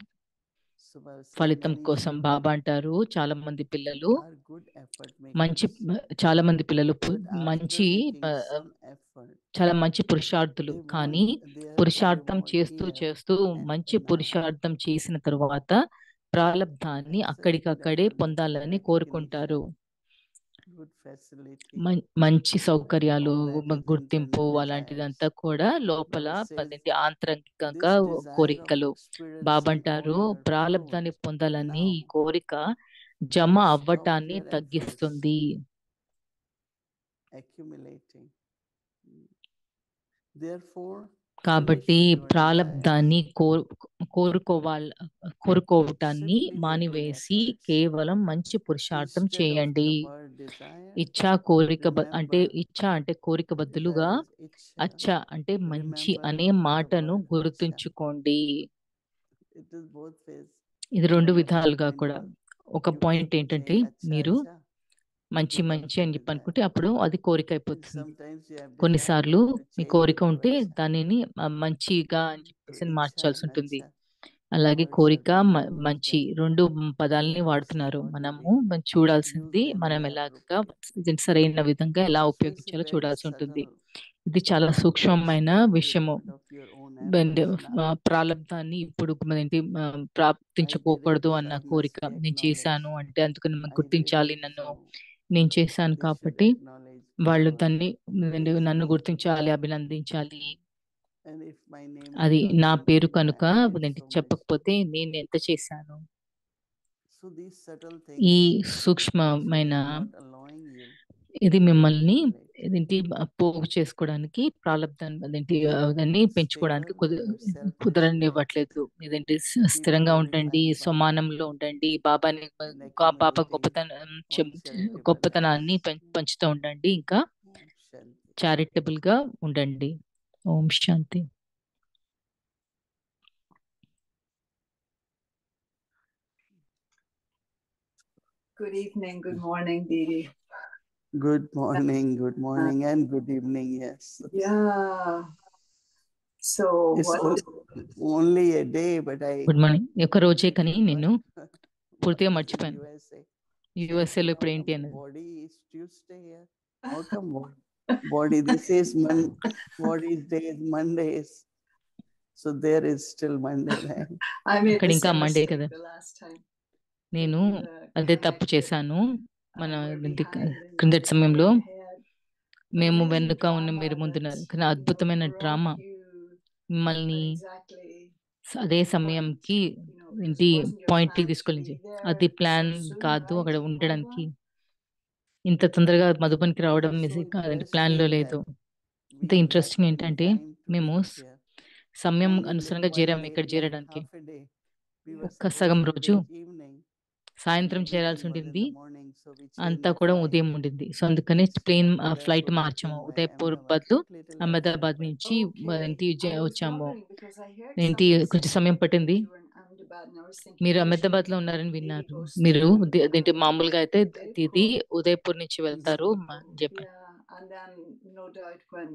Speaker 5: So Baba said,
Speaker 2: ఫలితం
Speaker 5: many
Speaker 2: కోసం
Speaker 5: children
Speaker 2: బాబా అంటారు చాలా మంది పిల్లలు
Speaker 5: are good effort
Speaker 2: మంచి
Speaker 5: makers,
Speaker 2: చాలా మంది పిల్లలు పు-
Speaker 5: but after
Speaker 2: మంచి
Speaker 5: making
Speaker 2: ఆ,
Speaker 5: some effort,
Speaker 2: చాలా మంచి పురుషార్థులు
Speaker 5: they
Speaker 2: కానీ
Speaker 5: want their
Speaker 2: పురుషార్థం
Speaker 5: reward
Speaker 2: చేస్తూ
Speaker 5: here
Speaker 2: చేస్తూ
Speaker 5: and
Speaker 2: మంచి
Speaker 5: now.
Speaker 2: పురుషార్థం చేసిన తరువాత ప్రాలబ్ధాన్ని
Speaker 5: That's a good
Speaker 2: అక్కడికక్కడే
Speaker 5: effort makes
Speaker 2: పొందాలని
Speaker 5: practically
Speaker 2: కోరుకుంటారు
Speaker 5: good facility.
Speaker 2: మం- మంచి సౌకర్యాలు
Speaker 5: all that
Speaker 2: మ-
Speaker 5: is
Speaker 2: గుర్తింపు
Speaker 5: internal
Speaker 2: అలాంటిదంతా
Speaker 5: desires.
Speaker 2: కూడా లోపల
Speaker 5: Lord says,
Speaker 2: పదేంటి ఆంతరంగికంగా
Speaker 5: This desire of
Speaker 2: కోరికలు
Speaker 5: experiencing
Speaker 2: బాబా
Speaker 5: all
Speaker 2: అంటారు
Speaker 5: your
Speaker 2: ప్రాలబ్ధాన్ని
Speaker 5: fruits
Speaker 2: పొందాలని ఈ
Speaker 5: now
Speaker 2: కోరిక జమ
Speaker 5: will stop
Speaker 2: అవ్వటాన్ని
Speaker 5: your efforts
Speaker 2: తగ్గిస్తుంది
Speaker 5: accumulating. Mm. Therefore,
Speaker 2: కాబట్టి
Speaker 5: finish your desires.
Speaker 2: ప్రాలబ్ధాన్ని కోరు కోరుకోవాల కోరుకోవటాన్ని
Speaker 5: Sit with a good
Speaker 2: మానివేసి
Speaker 5: efforts.
Speaker 2: కేవలం మంచి పురుషార్థం
Speaker 5: Instead of
Speaker 2: చేయండి
Speaker 5: the word desire,
Speaker 2: ఇచ్చా కోరిక బ- అంటే
Speaker 5: remember
Speaker 2: ఇచ్చా అంటే కోరిక బదులుగా
Speaker 5: desire is ichha.
Speaker 2: అచ్చ అంటే మంచి
Speaker 5: Remember
Speaker 2: అనే
Speaker 5: the
Speaker 2: మాటను
Speaker 5: word acha.
Speaker 2: గుర్తుంచుకోండి
Speaker 5: It is both ways.
Speaker 2: ఇది రెండు
Speaker 5: One
Speaker 2: విధాలుగా
Speaker 5: kind
Speaker 2: కూడా
Speaker 5: of
Speaker 2: ఒక
Speaker 5: you
Speaker 2: పాయింట్
Speaker 5: keep
Speaker 2: ఏంటంటే
Speaker 5: saying acha
Speaker 2: మీరు
Speaker 5: acha,
Speaker 2: మంచి
Speaker 5: becomes
Speaker 2: మంచి అని చెప్పి
Speaker 5: desire.
Speaker 2: అనుకుంటే అప్పుడు అది కోరిక
Speaker 5: And
Speaker 2: అయిపోతుంది
Speaker 5: sometimes you have desire,
Speaker 2: కొన్నిసార్లు
Speaker 5: you have to
Speaker 2: me
Speaker 5: change
Speaker 2: కోరిక
Speaker 5: it to
Speaker 2: ఉంటే
Speaker 5: acha.
Speaker 2: దానిని ఆ, మంచిగా అని
Speaker 5: So
Speaker 2: చెప్పేసి
Speaker 5: ichha
Speaker 2: మార్చాల్సి
Speaker 5: and
Speaker 2: ఉంటుంది
Speaker 5: acha,
Speaker 2: అలాగే
Speaker 5: words are
Speaker 2: కోరిక
Speaker 5: being
Speaker 2: మ-
Speaker 5: used
Speaker 2: మంచి
Speaker 5: and
Speaker 2: రెండు
Speaker 5: we
Speaker 2: పదాలని
Speaker 5: have to see
Speaker 2: వాడుతున్నారు
Speaker 5: how to
Speaker 2: మనము
Speaker 5: be
Speaker 2: మనం
Speaker 5: use
Speaker 2: చూడాల్సింది
Speaker 5: them
Speaker 2: మనం
Speaker 5: in
Speaker 2: ఎలాగా
Speaker 5: appropriate way.
Speaker 2: దీన్ని సరైన విధంగా ఎలా
Speaker 5: So it's a
Speaker 2: ఉపయోగించాలో
Speaker 5: very
Speaker 2: చూడాల్సి ఉంటుంది
Speaker 5: subtle
Speaker 2: ఇది చాలా
Speaker 5: Don't
Speaker 2: సూక్ష్మమైన
Speaker 5: stop your
Speaker 2: విషయము
Speaker 5: effort of your own
Speaker 2: బెండ్-
Speaker 5: efforts
Speaker 2: ఆ,
Speaker 5: now.
Speaker 2: ప్రాలబ్ధాన్ని ఇప్పుడు ఏంటి ఆ,
Speaker 5: I did it,
Speaker 2: ప్రాప్తించుకోకూడదు
Speaker 5: so
Speaker 2: అన్న
Speaker 5: I must
Speaker 2: కోరిక
Speaker 5: be
Speaker 2: నేను చేశాను
Speaker 5: acknowledged.
Speaker 2: అంటే అందుకని మనం
Speaker 5: I did
Speaker 2: గుర్తించాలి
Speaker 5: it,
Speaker 2: నన్ను
Speaker 5: so
Speaker 2: నేను చేశాను
Speaker 5: they should
Speaker 2: కాబట్టి
Speaker 5: acknowledge
Speaker 2: వాళ్ళు
Speaker 5: or
Speaker 2: దాన్ని ఏంటి
Speaker 5: praise
Speaker 2: నన్ను
Speaker 5: me.
Speaker 2: గుర్తించాలి అభినందించాలి
Speaker 5: And if my name is
Speaker 2: అది
Speaker 5: not
Speaker 2: నా పేరు
Speaker 5: mentioned, I
Speaker 2: కనుక
Speaker 5: did
Speaker 2: నేను
Speaker 5: so much.
Speaker 2: చెప్పకపోతే నేను ఎంత చేశాను
Speaker 5: So these subtle
Speaker 2: ఈ
Speaker 5: things, so
Speaker 2: సూక్ష్మమైన
Speaker 5: not allowing you
Speaker 2: ఇది
Speaker 5: to
Speaker 2: మిమ్మల్ని
Speaker 5: accumulate.
Speaker 2: ఇదేంటి పోగు చేసుకోవడానికి ప్రాలబ్ధాన్ని అదేంటి దాన్ని పెంచుకోవడానికి
Speaker 5: Stable
Speaker 2: కుదు
Speaker 5: with your self-respect.
Speaker 2: కుదరనివ్వట్లేదు ఇదేంటి స- స్థిరంగా ఉండండి
Speaker 5: glorifying Baba
Speaker 2: సమానంలో ఉండండి బాబాని
Speaker 5: and
Speaker 2: గా- బాబా
Speaker 5: accumulating
Speaker 2: గొప్పతనం
Speaker 5: all
Speaker 2: చెం-
Speaker 5: charitable
Speaker 2: గొప్పతనాన్ని
Speaker 5: acts.
Speaker 2: పెం- పంచుతూ ఉండండి ఇంకా
Speaker 5: Om Shanti.
Speaker 2: చారిటబుల్ గా ఉండండి Om Shanti
Speaker 6: Good evening, good morning, Didi.
Speaker 5: Good morning, good morning, and good evening. Yes.
Speaker 6: Yeah. So
Speaker 5: It's
Speaker 6: what?
Speaker 5: only, only a day, but I.
Speaker 2: Good morning ఒక రోజే కానీ
Speaker 5: forgot
Speaker 2: నేను
Speaker 5: what
Speaker 2: పూర్తిగా
Speaker 5: is in
Speaker 2: మర్చిపోయాను
Speaker 5: USA.
Speaker 2: యుఎస్ఏలో
Speaker 5: How
Speaker 2: ఇప్పుడు ఏంటి
Speaker 5: come
Speaker 2: అనేది
Speaker 5: body is Tuesday here? How come bo- body? This is Mon. Body's day is Mondays. So there is still Monday. Right?
Speaker 6: I made
Speaker 2: అక్కడ
Speaker 6: the
Speaker 2: ఇంకా
Speaker 6: same
Speaker 2: Monday
Speaker 6: mistake
Speaker 2: కదా
Speaker 6: the last time.
Speaker 2: నేను
Speaker 6: with the
Speaker 2: అదే తప్పు
Speaker 6: connected,
Speaker 2: చేశాను
Speaker 6: uh,
Speaker 2: మన
Speaker 6: we're
Speaker 2: ఇది
Speaker 6: behind and
Speaker 2: క్రిందటి
Speaker 6: you're
Speaker 2: సమయంలో
Speaker 6: ahead.
Speaker 2: మేము
Speaker 6: Amazing
Speaker 2: వెనుక ఉన్న
Speaker 6: drama
Speaker 2: మీరు ముందున్నారు
Speaker 6: that,
Speaker 2: కానీ
Speaker 6: you know,
Speaker 2: అద్భుతమైన
Speaker 6: brought
Speaker 2: డ్రామా
Speaker 6: you
Speaker 2: మిమ్మల్ని
Speaker 6: exactly
Speaker 2: స- అదే
Speaker 6: to the point.
Speaker 2: సమయంకి
Speaker 6: You know, this
Speaker 2: ఏంటి
Speaker 6: wasn't your
Speaker 2: పాయింట్ కి
Speaker 6: plan to
Speaker 2: తీసుకెళ్ళింది
Speaker 6: be
Speaker 2: అది
Speaker 6: there
Speaker 2: ప్లాన్
Speaker 6: so soon,
Speaker 2: కాదు
Speaker 6: right,
Speaker 2: అక్కడ ఉండడానికి
Speaker 6: Madhvan?
Speaker 2: ఇంత తొందరగా మధుబనికి రావడం
Speaker 5: It is
Speaker 2: మిస్
Speaker 5: so
Speaker 2: కాదండి ప్లాన్ లో
Speaker 5: interesting
Speaker 2: లేదు
Speaker 5: that
Speaker 2: ఇంత
Speaker 5: we got
Speaker 2: ఇంట్రెస్టింగ్
Speaker 5: in
Speaker 2: ఏంటంటే
Speaker 5: time to
Speaker 2: మేము
Speaker 5: reach
Speaker 2: స్-
Speaker 5: here.
Speaker 2: సమయం
Speaker 5: Only li-
Speaker 2: అనుసరంగా
Speaker 5: one
Speaker 2: చేరాం
Speaker 5: day,
Speaker 2: ఇక్కడ
Speaker 5: like
Speaker 2: చేరడానికి
Speaker 5: half a day. We were
Speaker 2: ఒక్క సగం
Speaker 5: supposed to
Speaker 2: రోజు
Speaker 5: reach evening.
Speaker 2: సాయంత్రం
Speaker 5: Everything
Speaker 2: చేరాల్సి
Speaker 5: was in
Speaker 2: ఉండింది
Speaker 5: the morning, so we changed
Speaker 2: అంతా
Speaker 5: the
Speaker 2: కూడా
Speaker 5: flight.
Speaker 2: ఉదయం ఉండింది సో అందుకని
Speaker 5: Instead
Speaker 2: plane
Speaker 5: of
Speaker 2: flight
Speaker 5: Udaipur, we
Speaker 2: మార్చాము
Speaker 5: came by
Speaker 2: ఉదయపూర్
Speaker 5: Ahmedabad.
Speaker 2: బదులు
Speaker 5: Took little
Speaker 2: అహ్మదాబాద్
Speaker 5: extra
Speaker 2: నుంచి
Speaker 6: Okay.
Speaker 2: ఏంటి
Speaker 6: I
Speaker 2: జ-
Speaker 6: was
Speaker 2: వచ్చాము
Speaker 6: wondering because I heard
Speaker 2: ఏంటి
Speaker 6: somebody
Speaker 2: కొంచెం
Speaker 6: say
Speaker 2: సమయం పట్టింది
Speaker 6: you were in Ahmedabad and I was thinking
Speaker 2: మీరు
Speaker 6: usually
Speaker 2: అహ్మదాబాద్ లో ఉన్నారని
Speaker 6: Didi
Speaker 2: విన్నారు
Speaker 6: goes
Speaker 2: మీరు
Speaker 6: to
Speaker 2: ది- అదేంటి
Speaker 6: uh,
Speaker 2: మామూలుగా అయితే ఇది
Speaker 6: Udaipur.
Speaker 2: ఉదయపూర్ నుంచి వెళ్తారు
Speaker 5: Mhm.
Speaker 2: మ- అని చెప్పారు
Speaker 6: Yeah, and then no doubt when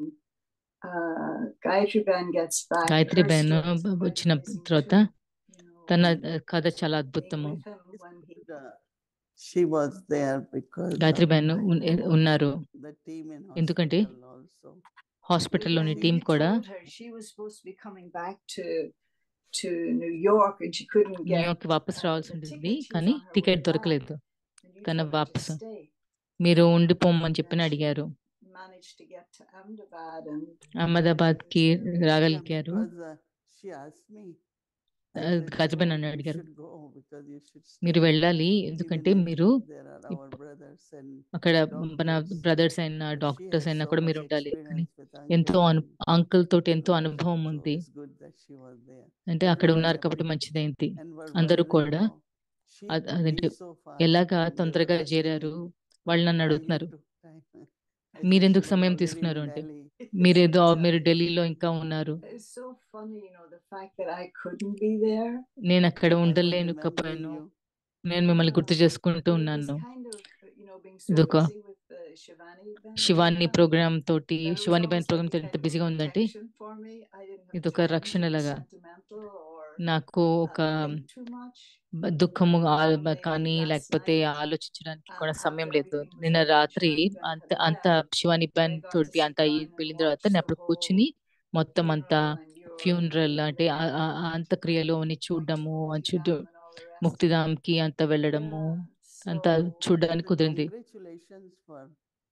Speaker 6: uh, Gayatri Ben gets back,
Speaker 2: Gayatri
Speaker 6: her
Speaker 2: బెన్
Speaker 6: story is quite
Speaker 2: వచ్చిన
Speaker 6: amazing
Speaker 2: తర్వాత
Speaker 6: too. You know,
Speaker 2: తన
Speaker 5: Mm.
Speaker 2: ఆ, కథ చాలా
Speaker 6: being
Speaker 2: అద్భుతము
Speaker 6: with him when he
Speaker 5: Uh, She was there because
Speaker 2: Gayatri
Speaker 5: of
Speaker 2: Ben ఉన్- ఉన్నారు
Speaker 5: the team in
Speaker 2: ఎందుకంటే
Speaker 5: hospital also.
Speaker 2: హాస్పిటల్లోని
Speaker 6: when
Speaker 2: టీం
Speaker 6: we
Speaker 2: కూడా
Speaker 6: told her she was supposed to be coming back to to New York and she couldn't get
Speaker 2: New York వాపస్
Speaker 6: uh,
Speaker 2: రావాల్సి
Speaker 6: the
Speaker 2: ఉంటుంది
Speaker 6: ticket, she was
Speaker 2: కానీ
Speaker 6: on her way
Speaker 2: ticket
Speaker 6: back.
Speaker 2: దొరకలేదు
Speaker 6: And you
Speaker 2: తన
Speaker 6: told her to
Speaker 2: వాపసు
Speaker 6: stay.
Speaker 2: మీరు ఉండిపోమని చెప్పి
Speaker 6: And she
Speaker 2: అడిగారు
Speaker 6: managed to get to Ahmedabad and
Speaker 2: Ahmedabad కి
Speaker 5: Yeah,
Speaker 2: రాగలిగారు
Speaker 5: because uh, she asked me. I
Speaker 2: Uh,
Speaker 5: said,
Speaker 2: Gajabin
Speaker 5: "No,
Speaker 2: నన్ను
Speaker 5: you
Speaker 2: అడిగారు
Speaker 5: should go because you should
Speaker 2: మీరు
Speaker 5: stay.
Speaker 2: వెళ్ళాలి
Speaker 5: Even
Speaker 2: ఎందుకంటే
Speaker 5: if
Speaker 2: మీరు
Speaker 5: there are our
Speaker 2: ఇప్-
Speaker 5: brothers and
Speaker 2: అక్కడ మన
Speaker 5: doctors,
Speaker 2: బ్రదర్స్ అయినా
Speaker 5: but she
Speaker 2: డాక్టర్స్
Speaker 5: has
Speaker 2: అయినా
Speaker 5: so
Speaker 2: కూడా
Speaker 5: much
Speaker 2: మీరు ఉండాలి కానీ
Speaker 5: experience with
Speaker 2: ఎంతో
Speaker 5: uncle
Speaker 2: అను
Speaker 5: and
Speaker 2: అంకుల్ తోటి ఎంతో
Speaker 5: so-
Speaker 2: అనుభవం
Speaker 5: so
Speaker 2: ఉంది
Speaker 5: it's good that she was there.
Speaker 2: అంటే అక్కడ
Speaker 5: And,
Speaker 2: ఉన్నారు
Speaker 5: uh,
Speaker 2: కాబట్టి మంచిదైంది
Speaker 5: and were
Speaker 2: అందరూ
Speaker 5: wondering
Speaker 2: కూడా
Speaker 5: how she
Speaker 2: అద్-
Speaker 5: could
Speaker 2: అదేంటి
Speaker 5: leave so fast
Speaker 2: ఎలాగా
Speaker 5: and they were
Speaker 2: తొందరగా
Speaker 5: asking
Speaker 2: చేరారు
Speaker 5: me,
Speaker 2: వాళ్ళు నన్ను
Speaker 5: "Why you
Speaker 2: అడుగుతున్నారు
Speaker 5: took time?" I said,
Speaker 2: మీరెందుకు
Speaker 5: "She was
Speaker 2: సమయం
Speaker 5: already in
Speaker 2: తీసుకున్నారు అంటే
Speaker 5: Delhi."
Speaker 2: మీరేదో
Speaker 6: It's, uh,
Speaker 2: మీరు ఢిల్లీలో ఇంకా ఉన్నారు
Speaker 6: It's so funny, you know, the fact that I couldn't be there.
Speaker 2: నేను అక్కడ
Speaker 5: I was
Speaker 2: ఉండలేను
Speaker 5: remembering
Speaker 2: కపోయాను
Speaker 5: you.
Speaker 2: నేను మిమ్మల్ని గుర్తు
Speaker 6: Yeah.
Speaker 2: చేసుకుంటూ
Speaker 6: But it was
Speaker 2: ఉన్నాను
Speaker 6: kind of, uh, you know, being so
Speaker 2: ఇదొక
Speaker 6: busy with the Shivani Ben
Speaker 2: Shivani
Speaker 6: program,
Speaker 2: programme తోటి
Speaker 6: that it was
Speaker 2: Shivani Ben
Speaker 6: almost like
Speaker 2: programme
Speaker 6: a
Speaker 2: తో ఎంత
Speaker 6: kind of
Speaker 2: బిజీగా ఉందంటే
Speaker 6: protection for me. I didn't have
Speaker 2: ఇదొక
Speaker 6: time to
Speaker 2: రక్షణ
Speaker 6: be
Speaker 2: లాగా
Speaker 6: sentimental or
Speaker 2: నాకు ఒక
Speaker 6: uh, think too much.
Speaker 2: బ- దుఃఖము
Speaker 6: And
Speaker 2: ఆ-
Speaker 6: so
Speaker 2: బ-
Speaker 6: maybe
Speaker 2: కానీ
Speaker 6: last
Speaker 2: లేకపోతే
Speaker 6: night,
Speaker 2: ఆలోచించడానికి
Speaker 6: um,
Speaker 2: కూడా సమయం
Speaker 6: after
Speaker 2: లేదు
Speaker 6: everything was
Speaker 2: నిన్న
Speaker 6: over,
Speaker 2: రాత్రి
Speaker 6: Shivani Ben
Speaker 2: అంత
Speaker 6: had
Speaker 2: అంత
Speaker 6: left,
Speaker 2: Shivani
Speaker 6: I
Speaker 2: బైన్
Speaker 6: got to
Speaker 2: తోటి
Speaker 6: sit
Speaker 2: అంత
Speaker 6: down
Speaker 2: అయి
Speaker 6: and
Speaker 2: వెళ్ళిన
Speaker 6: watch
Speaker 2: తర్వాత నేను
Speaker 6: the
Speaker 2: అప్పుడు
Speaker 6: whole
Speaker 2: కూర్చుని మొత్తం అంతా
Speaker 6: funeral and your
Speaker 2: ఫ్యూనరల్ అంటే ఆ- ఆ- ఆ
Speaker 6: commitment
Speaker 2: అంత్యక్రియలు అని
Speaker 6: going to
Speaker 2: చూడడము ఆ చూడు
Speaker 6: Muktigram and all the rest.
Speaker 2: Muktidham కి అంత వెళ్ళడము
Speaker 6: Yeah.
Speaker 2: అంతా
Speaker 5: So,
Speaker 2: చూడడానికి కుదిరింది
Speaker 5: congratulations for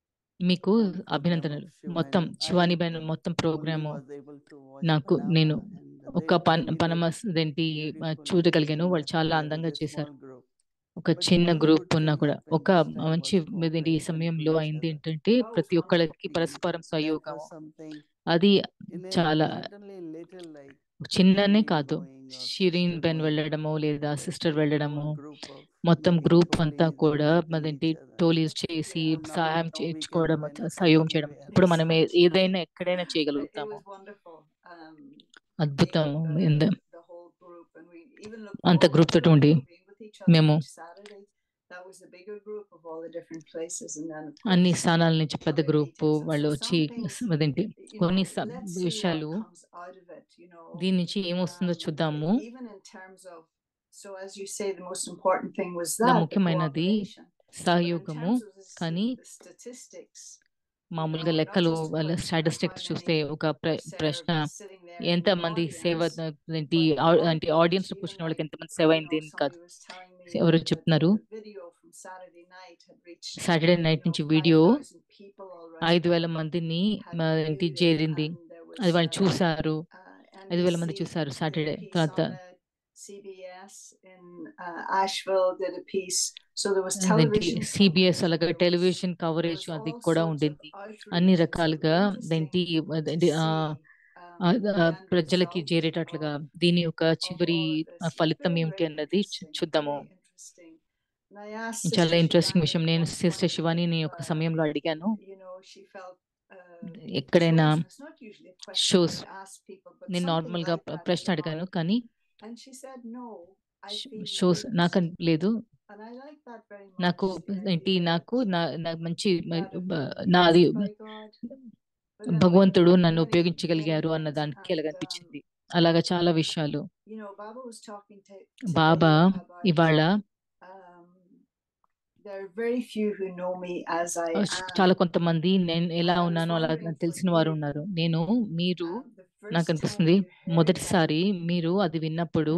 Speaker 2: మీకు
Speaker 5: whole program
Speaker 2: అభినందనలు
Speaker 5: of
Speaker 2: మొత్తం
Speaker 5: Shivani.
Speaker 2: శివాని
Speaker 5: I
Speaker 2: బైన్ మొత్తం
Speaker 5: only
Speaker 2: programme
Speaker 5: was able to watch
Speaker 2: నాకు
Speaker 5: Panama
Speaker 2: నేను
Speaker 5: and
Speaker 2: ఒక
Speaker 5: they
Speaker 2: పన్
Speaker 5: did
Speaker 2: పనమ
Speaker 5: it
Speaker 2: ఏంటి
Speaker 5: beautifully
Speaker 2: చూడగలిగాను
Speaker 5: in
Speaker 2: వాళ్ళు
Speaker 5: a
Speaker 2: చాలా
Speaker 5: very,
Speaker 2: అందంగా
Speaker 5: very
Speaker 2: చేశారు
Speaker 5: small group.
Speaker 2: ఒక
Speaker 5: But
Speaker 2: చిన్న
Speaker 5: one
Speaker 2: గ్రూప్
Speaker 5: good
Speaker 2: ఉన్నా
Speaker 5: thing
Speaker 2: కూడా
Speaker 5: happened
Speaker 2: ఒక
Speaker 5: this time
Speaker 2: మంచి
Speaker 5: was
Speaker 2: ఇదేంటి ఈ
Speaker 5: cooperation
Speaker 2: సమయంలో
Speaker 5: to each
Speaker 2: అయింది
Speaker 5: other.
Speaker 2: ఏంటంటే
Speaker 6: That was
Speaker 2: ప్రతి ఒక్కళ్ళకి
Speaker 6: wonderful.
Speaker 2: పరస్పరం
Speaker 5: That
Speaker 2: సహయోగం
Speaker 5: was something
Speaker 2: అది
Speaker 5: in a
Speaker 2: చాలా
Speaker 5: certainly little like
Speaker 2: చిన్ననే
Speaker 5: Shireen
Speaker 2: కాదు
Speaker 5: going or
Speaker 2: Shireen
Speaker 5: sister
Speaker 2: Ben
Speaker 5: going,
Speaker 2: వెళ్ళడము లేదా
Speaker 5: but
Speaker 2: సిస్టర్
Speaker 5: the
Speaker 2: వెళ్ళడము
Speaker 5: whole group of
Speaker 2: మొత్తం
Speaker 5: making
Speaker 2: గ్రూప్ అంతా
Speaker 5: trolleys,
Speaker 2: కూడా
Speaker 5: helping
Speaker 2: అదేంటి
Speaker 5: each other.
Speaker 2: టోలీస్ చేసి
Speaker 6: Yeah.
Speaker 5: So now we
Speaker 2: సహాయం
Speaker 5: know we can
Speaker 2: చేయించుకోవడం
Speaker 5: do anything,
Speaker 2: సహయోగం చేయడం
Speaker 5: anywhere.
Speaker 2: ఇప్పుడు మనం ఏ-
Speaker 6: Exactly.
Speaker 2: ఏదైనా ఎక్కడైనా
Speaker 6: It, it
Speaker 2: చేయగలుగుతాము
Speaker 6: was wonderful. Um,
Speaker 2: అద్భుతం
Speaker 6: being
Speaker 2: ఇంద
Speaker 6: the, the whole group, and we even looked
Speaker 2: అంత
Speaker 6: forward
Speaker 2: గ్రూప్
Speaker 6: to
Speaker 2: తోటి ఉండి
Speaker 6: being with each other
Speaker 2: మేము
Speaker 6: each Saturday. That was the bigger group of all the different places, and then of
Speaker 2: అన్ని
Speaker 6: course
Speaker 2: స్థానాల నుంచి పెద్ద
Speaker 6: other
Speaker 2: group
Speaker 6: meetings. And
Speaker 2: వాళ్ళు
Speaker 6: so
Speaker 2: వచ్చి
Speaker 6: some things,
Speaker 2: అదేంటి
Speaker 6: you
Speaker 2: కొన్ని
Speaker 6: know,
Speaker 2: స-
Speaker 6: let's see what
Speaker 2: విషయాలు
Speaker 6: comes out of it. You know,
Speaker 2: దీని నుంచి ఏమొస్తుందో
Speaker 6: um,
Speaker 2: చూద్దాము
Speaker 6: even in terms of. So as you say, the most important thing was
Speaker 2: ఇలా
Speaker 6: that the
Speaker 2: ముఖ్యమైనది
Speaker 6: cooperation. But in
Speaker 2: సహయోగము
Speaker 6: terms of the, s-
Speaker 2: కానీ
Speaker 6: the statistics, you
Speaker 2: మామూలుగా
Speaker 6: know, not
Speaker 2: లెక్కలు
Speaker 6: just a
Speaker 2: వాళ్ళ
Speaker 6: question of
Speaker 2: స్టాటిస్టిక్స్
Speaker 6: how
Speaker 2: చూస్తే
Speaker 6: many
Speaker 2: ఒక ప్ర
Speaker 6: were
Speaker 2: ప్రశ్న
Speaker 6: served sitting there in the
Speaker 2: ఎంత మంది సేవ
Speaker 6: audience,
Speaker 2: ఏంటి
Speaker 6: but
Speaker 2: ఆ-
Speaker 6: more
Speaker 2: అంటే
Speaker 6: than
Speaker 2: ఆడియన్స్
Speaker 6: that,
Speaker 2: లో
Speaker 6: even
Speaker 2: కూర్చున్న వాళ్ళకి
Speaker 6: like,
Speaker 2: ఎంతమంది సేవ
Speaker 6: you
Speaker 2: అయింది
Speaker 6: know,
Speaker 2: అని కాదు
Speaker 6: somebody was telling me
Speaker 2: ఎవరో
Speaker 6: that the,
Speaker 2: చెప్తున్నారు
Speaker 6: the video from Saturday night had reached,
Speaker 2: Saturday
Speaker 6: you
Speaker 2: night
Speaker 6: know,
Speaker 2: నుంచి వీడియో
Speaker 6: 5,000 people already
Speaker 2: ఐదు వేల మందిని
Speaker 6: had
Speaker 2: మ- ఏంటి
Speaker 6: viewed it,
Speaker 2: చేరింది
Speaker 6: and there
Speaker 2: అది
Speaker 6: was
Speaker 2: వాళ్ళు
Speaker 6: uh,
Speaker 2: చూసారు
Speaker 6: uh,
Speaker 2: ఐదు వేల మంది
Speaker 6: NBC
Speaker 2: చూసారు
Speaker 6: did a
Speaker 2: సాటర్డే
Speaker 6: piece
Speaker 2: తర్వాత
Speaker 6: on it, CBS in uh, Asheville did a piece. So there was
Speaker 2: అదేంటి
Speaker 6: television
Speaker 2: సిబిఎస్
Speaker 6: coverage,
Speaker 2: అలాగే
Speaker 6: there was
Speaker 2: television
Speaker 6: there
Speaker 2: coverage
Speaker 6: was
Speaker 2: అది
Speaker 6: all
Speaker 2: కూడా
Speaker 6: sorts of
Speaker 2: ఉండింది
Speaker 6: outreach.
Speaker 2: అన్ని
Speaker 6: And so it
Speaker 2: రకాలుగా
Speaker 6: was
Speaker 2: అదేంటి
Speaker 6: interesting to
Speaker 2: అదేంటి ఆ,
Speaker 6: see
Speaker 2: ఆ,
Speaker 6: um, the
Speaker 2: ఆ,
Speaker 6: end
Speaker 2: ప్రజలకి
Speaker 6: result
Speaker 2: చేరేటట్లుగా
Speaker 6: of
Speaker 2: దీని యొక్క
Speaker 6: of
Speaker 2: చివరి
Speaker 6: all of
Speaker 2: ఆ,
Speaker 6: this.
Speaker 2: ఫలితం
Speaker 6: Very,
Speaker 2: ఏమిటి
Speaker 6: very
Speaker 2: అన్నది చూ-
Speaker 6: interesting,
Speaker 2: చూద్దాము
Speaker 6: very interesting. And I asked
Speaker 2: చాలా
Speaker 6: Sister
Speaker 2: ఇంట్రెస్టింగ్
Speaker 6: Shivani
Speaker 2: విషయం
Speaker 6: at
Speaker 2: నేను
Speaker 6: one
Speaker 2: సిస్టర్
Speaker 6: point
Speaker 2: శివానిని
Speaker 6: if,
Speaker 2: ఒక
Speaker 6: uh,
Speaker 2: సమయంలో అడిగాను
Speaker 6: you know, she felt uh,
Speaker 2: ఎక్కడైనా
Speaker 6: shows, and it's not usually a question
Speaker 2: shows
Speaker 6: I would ask people, but
Speaker 2: నేను
Speaker 6: something
Speaker 2: normal గా
Speaker 6: like
Speaker 2: ప్ర-
Speaker 6: that
Speaker 2: ప్రశ్న
Speaker 6: came
Speaker 2: అడిగాను
Speaker 6: out.
Speaker 2: కానీ
Speaker 6: And she said, no, I feel
Speaker 2: shows
Speaker 6: mixed.
Speaker 2: నాకు లేదు
Speaker 6: And I like that very
Speaker 2: నాకు
Speaker 6: much, the
Speaker 2: ఏంటి
Speaker 6: idea
Speaker 2: నాకు
Speaker 6: that,
Speaker 2: నా
Speaker 6: uh,
Speaker 2: నాకు మంచి మ-
Speaker 6: that I've
Speaker 2: బ-
Speaker 6: been
Speaker 2: నాది
Speaker 6: used by God. But anyway,
Speaker 2: భగవంతుడు నన్ను
Speaker 6: many,
Speaker 2: ఉపయోగించగలిగారు
Speaker 6: many
Speaker 2: అన్న
Speaker 6: things.
Speaker 2: దానికి
Speaker 6: And,
Speaker 2: ఎలాగ
Speaker 6: um,
Speaker 2: అనిపించింది అలాగా చాలా విషయాలు
Speaker 6: you know, Baba was talking to,
Speaker 2: Baba
Speaker 6: today about,
Speaker 2: ఇవాళ
Speaker 6: um, there are very few who know me as I
Speaker 2: ఆ,
Speaker 6: am.
Speaker 2: చాలా కొంతమంది నేను ఎలా
Speaker 6: And I was
Speaker 2: ఉన్నానో అలా
Speaker 6: wondering
Speaker 2: నాకు
Speaker 6: for
Speaker 2: తెలిసిన వారు
Speaker 6: you,
Speaker 2: ఉన్నారు నేను మీరు
Speaker 6: um, the
Speaker 2: నాకు
Speaker 6: first time
Speaker 2: అనిపిస్తుంది
Speaker 6: you heard that,
Speaker 2: మొదటిసారి మీరు అది విన్నప్పుడు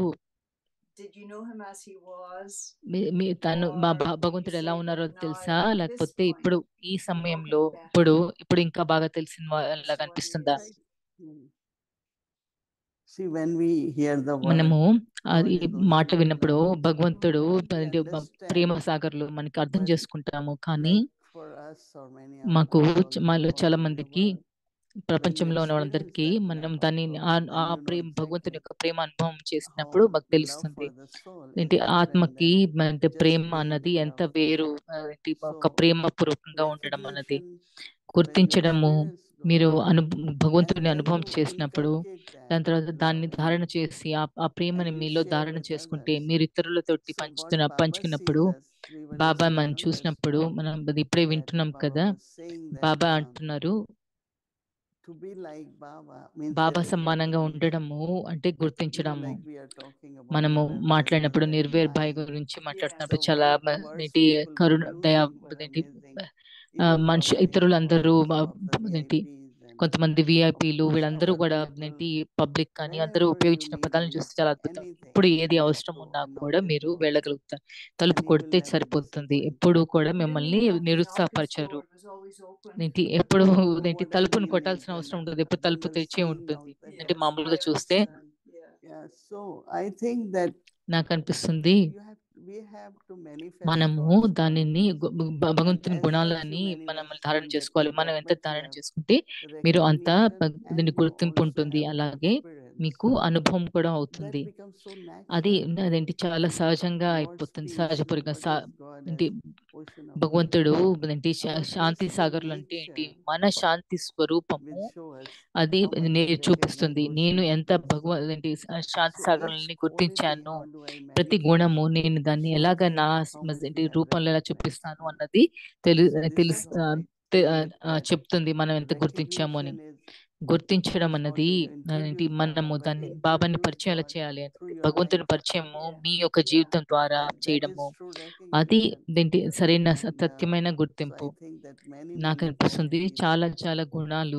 Speaker 6: did you know him as he was?
Speaker 2: మీ- మీ తను మా
Speaker 6: Or
Speaker 2: భ-
Speaker 6: do you
Speaker 2: భగవంతుడు ఎలా
Speaker 6: say
Speaker 2: ఉన్నారో
Speaker 6: that now
Speaker 2: తెలుసా
Speaker 6: at this
Speaker 2: లేకపోతే
Speaker 6: point
Speaker 2: ఇప్పుడు ఈ
Speaker 6: you know
Speaker 2: సమయంలో
Speaker 6: him
Speaker 2: ఇప్పుడు
Speaker 6: better?
Speaker 2: ఇప్పుడు ఇంకా బాగా తెలిసిన వాళ్ళగా
Speaker 6: So
Speaker 2: అనిపిస్తుందా
Speaker 6: anyways,
Speaker 5: Mm. See, when we hear the word,
Speaker 2: మనము అది
Speaker 5: God is
Speaker 2: మాట
Speaker 5: ocean of
Speaker 2: విన్నప్పుడు
Speaker 5: love,
Speaker 2: భగవంతుడు
Speaker 5: we
Speaker 2: అంటే బ- ప్రేమ
Speaker 5: understand.
Speaker 2: సాగర్లు మనకి అర్థం
Speaker 5: But
Speaker 2: చేసుకుంటాము కానీ
Speaker 5: like for us or many of
Speaker 2: మాకు
Speaker 5: us
Speaker 2: చ-
Speaker 5: also
Speaker 2: మాలో
Speaker 5: all
Speaker 2: చాలా
Speaker 5: over the
Speaker 2: మందికి
Speaker 5: world, when we
Speaker 2: ప్రపంచంలో ఉన్న
Speaker 5: experience
Speaker 2: వాళ్ళందరికీ
Speaker 5: that
Speaker 2: మనం
Speaker 5: love of
Speaker 2: దాన్ని
Speaker 5: God,
Speaker 2: ఆ
Speaker 5: then
Speaker 2: ఆ
Speaker 5: you know
Speaker 2: ప్రేమ భగవంతుని
Speaker 5: exactly
Speaker 2: యొక్క ప్రేమ అనుభవం చేసినప్పుడు
Speaker 5: how
Speaker 2: మాకు
Speaker 5: love
Speaker 2: తెలుస్తుంది
Speaker 5: for the soul
Speaker 2: ఏంటి
Speaker 5: is different
Speaker 2: ఆత్మకి
Speaker 5: than
Speaker 2: అంటే
Speaker 5: just
Speaker 2: ప్రేమ
Speaker 5: being
Speaker 2: అన్నది ఎంత
Speaker 5: loved.
Speaker 2: వేరు ఆ, ఏంటి ఒక
Speaker 5: So
Speaker 2: ప్రేమపూర్వకంగా ఉండడం అన్నది
Speaker 5: recognition, when you
Speaker 2: గుర్తించడము
Speaker 5: experience
Speaker 2: మీరు
Speaker 5: God,
Speaker 2: అను
Speaker 5: and
Speaker 2: భగవంతుని
Speaker 5: then
Speaker 2: అనుభవం
Speaker 5: you
Speaker 2: చేసినప్పుడు
Speaker 5: inculcate
Speaker 2: దాని
Speaker 5: that
Speaker 2: తర్వాత దాన్ని
Speaker 5: love in
Speaker 2: ధారణ
Speaker 5: you
Speaker 2: చేసి ఆ ఆ ప్రేమని
Speaker 5: and you
Speaker 2: మీలో
Speaker 5: share
Speaker 2: ధారణ
Speaker 5: with
Speaker 2: చేసుకుంటే
Speaker 5: others.
Speaker 2: మీరు ఇతరులతోటి
Speaker 5: So what
Speaker 2: పంచుతున్న
Speaker 5: Baba
Speaker 2: పంచుకున్నప్పుడు
Speaker 5: sees us, we were
Speaker 2: Baba
Speaker 5: listening
Speaker 2: మనం
Speaker 5: now just
Speaker 2: చూసినప్పుడు
Speaker 5: now
Speaker 2: మనం అది ఇప్పుడే
Speaker 5: that
Speaker 2: వింటున్నాం
Speaker 5: Baba
Speaker 2: కదా
Speaker 5: was saying that
Speaker 2: Baba
Speaker 5: um,
Speaker 2: అంటున్నారు
Speaker 5: to be like Baba means
Speaker 2: Baba
Speaker 5: that
Speaker 2: సమానంగా
Speaker 5: recognize,
Speaker 2: ఉండడము అంటే
Speaker 5: you know,
Speaker 2: గుర్తించడము
Speaker 5: like we are talking about
Speaker 2: మనము
Speaker 5: Nirbhay Bhai
Speaker 2: మాట్లాడినప్పుడు
Speaker 5: was very
Speaker 2: నిర్వేర్ భాయ్
Speaker 5: kind.
Speaker 2: గురించి
Speaker 6: yes,
Speaker 2: మాట్లాడుతున్నప్పుడు
Speaker 5: So
Speaker 2: చాలా
Speaker 5: what
Speaker 2: మ-
Speaker 5: words
Speaker 2: ఏంటి
Speaker 5: people were
Speaker 2: కరుణ దయా
Speaker 5: using were
Speaker 2: ఏంటి
Speaker 5: amazing.
Speaker 2: ఆ,
Speaker 5: Even
Speaker 2: మనుషు
Speaker 5: public,
Speaker 2: ఇతరులు
Speaker 5: all
Speaker 2: అందరూ
Speaker 5: some of the
Speaker 2: ఏంటి
Speaker 5: VIPs and
Speaker 2: కొంతమంది విఐపీలు
Speaker 5: of
Speaker 2: వీళ్ళందరూ
Speaker 5: our
Speaker 2: కూడా
Speaker 5: people,
Speaker 2: ఏంటి పబ్లిక్ కానీ అందరూ
Speaker 5: whenever you
Speaker 2: ఉపయోగించిన
Speaker 5: need
Speaker 2: పదాలను చూస్తే చాలా అద్భుతం
Speaker 5: anything,
Speaker 2: ఇప్పుడు
Speaker 5: you
Speaker 2: ఏది
Speaker 5: just
Speaker 2: అవసరం
Speaker 5: go
Speaker 2: ఉన్నా
Speaker 5: and knock
Speaker 2: కూడా
Speaker 5: the
Speaker 2: మీరు
Speaker 5: door
Speaker 2: వెళ్ళగలుగుతారు తలుపు
Speaker 5: and he will
Speaker 2: కొడితే
Speaker 5: never
Speaker 2: సరిపోతుంది
Speaker 5: disappoint.
Speaker 2: ఎప్పుడు కూడా
Speaker 6: you didn't
Speaker 2: మిమ్మల్ని
Speaker 6: even have to knock his
Speaker 2: నిరుత్సాహపరచరు
Speaker 6: door; it was always open.
Speaker 2: ఏంటి ఎప్పుడు
Speaker 5: So
Speaker 2: ఏంటి
Speaker 5: whatever
Speaker 2: తలుపును
Speaker 5: you need
Speaker 2: కొట్టాల్సిన
Speaker 5: when
Speaker 2: అవసరం ఉండదు ఎప్పుడు
Speaker 5: when
Speaker 2: తలుపు
Speaker 5: they're
Speaker 2: తెరిచే
Speaker 5: seeing
Speaker 2: ఉంటుంది
Speaker 5: out the
Speaker 2: అంటే
Speaker 6: Yes,
Speaker 2: మామూలుగా
Speaker 6: I
Speaker 2: చూస్తే
Speaker 6: understand. Yeah.
Speaker 5: Yeah, so I think that
Speaker 2: నాకు అనిపిస్తుంది
Speaker 5: you have we have to manifest
Speaker 2: మనము
Speaker 5: God's
Speaker 2: దానిని
Speaker 5: qualities.
Speaker 2: గు- భ-
Speaker 5: And
Speaker 2: భగవంతుని
Speaker 5: as much you
Speaker 2: గుణాలని మనం
Speaker 5: manifest
Speaker 2: ధారణ
Speaker 5: them, that
Speaker 2: చేసుకోవాలి
Speaker 5: you
Speaker 2: మనం
Speaker 5: that
Speaker 2: ఎంత
Speaker 5: much you
Speaker 2: ధారణ
Speaker 5: have
Speaker 2: చేసుకుంటే మీరు అంత
Speaker 5: recognition
Speaker 2: దీని
Speaker 5: and you
Speaker 2: గుర్తింపు
Speaker 5: also
Speaker 2: ఉంటుంది
Speaker 5: have
Speaker 2: అలాగే
Speaker 5: experience.
Speaker 2: మీకు అనుభవం కూడా
Speaker 5: That
Speaker 2: అవుతుంది
Speaker 5: becomes so
Speaker 2: అది
Speaker 5: natural.
Speaker 2: అదేంటి చాలా సహజంగా
Speaker 5: God's
Speaker 2: అయిపోతుంది
Speaker 5: peace,
Speaker 2: సహజపూరిగా
Speaker 5: what
Speaker 2: saw
Speaker 5: is God
Speaker 2: ఏంటి
Speaker 5: as ocean of love?
Speaker 2: భగవంతుడు ఏంటి శా-
Speaker 5: Our
Speaker 2: శాంతి
Speaker 5: peaceful
Speaker 2: సాగర్లు అంటే ఏంటి
Speaker 5: nature
Speaker 2: మన శాంతి స్వరూపము
Speaker 5: will show us
Speaker 2: అది
Speaker 5: how much I
Speaker 2: నే-
Speaker 5: recognize
Speaker 2: చూపిస్తుంది నేను
Speaker 5: ocean of
Speaker 2: ఎంత
Speaker 5: peace.
Speaker 2: భగవ ఏంటి శా- శాంతి
Speaker 5: So each
Speaker 2: సాగర్లని
Speaker 5: quality,
Speaker 2: గుర్తించాను
Speaker 5: how do I
Speaker 2: ప్రతి
Speaker 5: manifest
Speaker 2: గుణము నేను దాన్ని
Speaker 5: shows
Speaker 2: ఎలాగ నా
Speaker 5: how much
Speaker 2: ఏంటి
Speaker 5: we have
Speaker 2: రూపంలో ఎలా
Speaker 5: recognized.
Speaker 2: చూపిస్తాను అన్నది తెలు
Speaker 5: So this
Speaker 2: తెలుసు
Speaker 5: is what I
Speaker 2: తె-
Speaker 5: think
Speaker 2: ఆ,
Speaker 5: that
Speaker 2: చెప్తుంది మనం ఎంత గుర్తించాము అని
Speaker 5: recognition is
Speaker 2: గుర్తించడం
Speaker 5: how
Speaker 2: అన్నది
Speaker 5: to
Speaker 2: ఏంటి
Speaker 5: introduce
Speaker 2: మనము
Speaker 5: Baba, but
Speaker 2: దాన్ని బాబాని
Speaker 5: introduce
Speaker 2: పరిచయం ఎలా
Speaker 5: God
Speaker 2: చేయాలి అని
Speaker 5: through your
Speaker 2: భగవంతుని
Speaker 5: life.
Speaker 2: పరిచయము
Speaker 6: Yeah.
Speaker 2: మీ యొక్క
Speaker 6: Yeah.
Speaker 2: జీవితం ద్వారా
Speaker 5: That, that is
Speaker 2: చేయడము
Speaker 5: true
Speaker 2: అది
Speaker 5: recognition.
Speaker 2: ఏంటి సరైన స-
Speaker 5: And uh,
Speaker 2: సత్యమైన
Speaker 5: so
Speaker 2: గుర్తింపు
Speaker 5: I think that many,
Speaker 2: నాకు
Speaker 5: many
Speaker 2: అనిపిస్తుంది
Speaker 5: qualities
Speaker 2: చాలా చాలా గుణాలు
Speaker 5: we all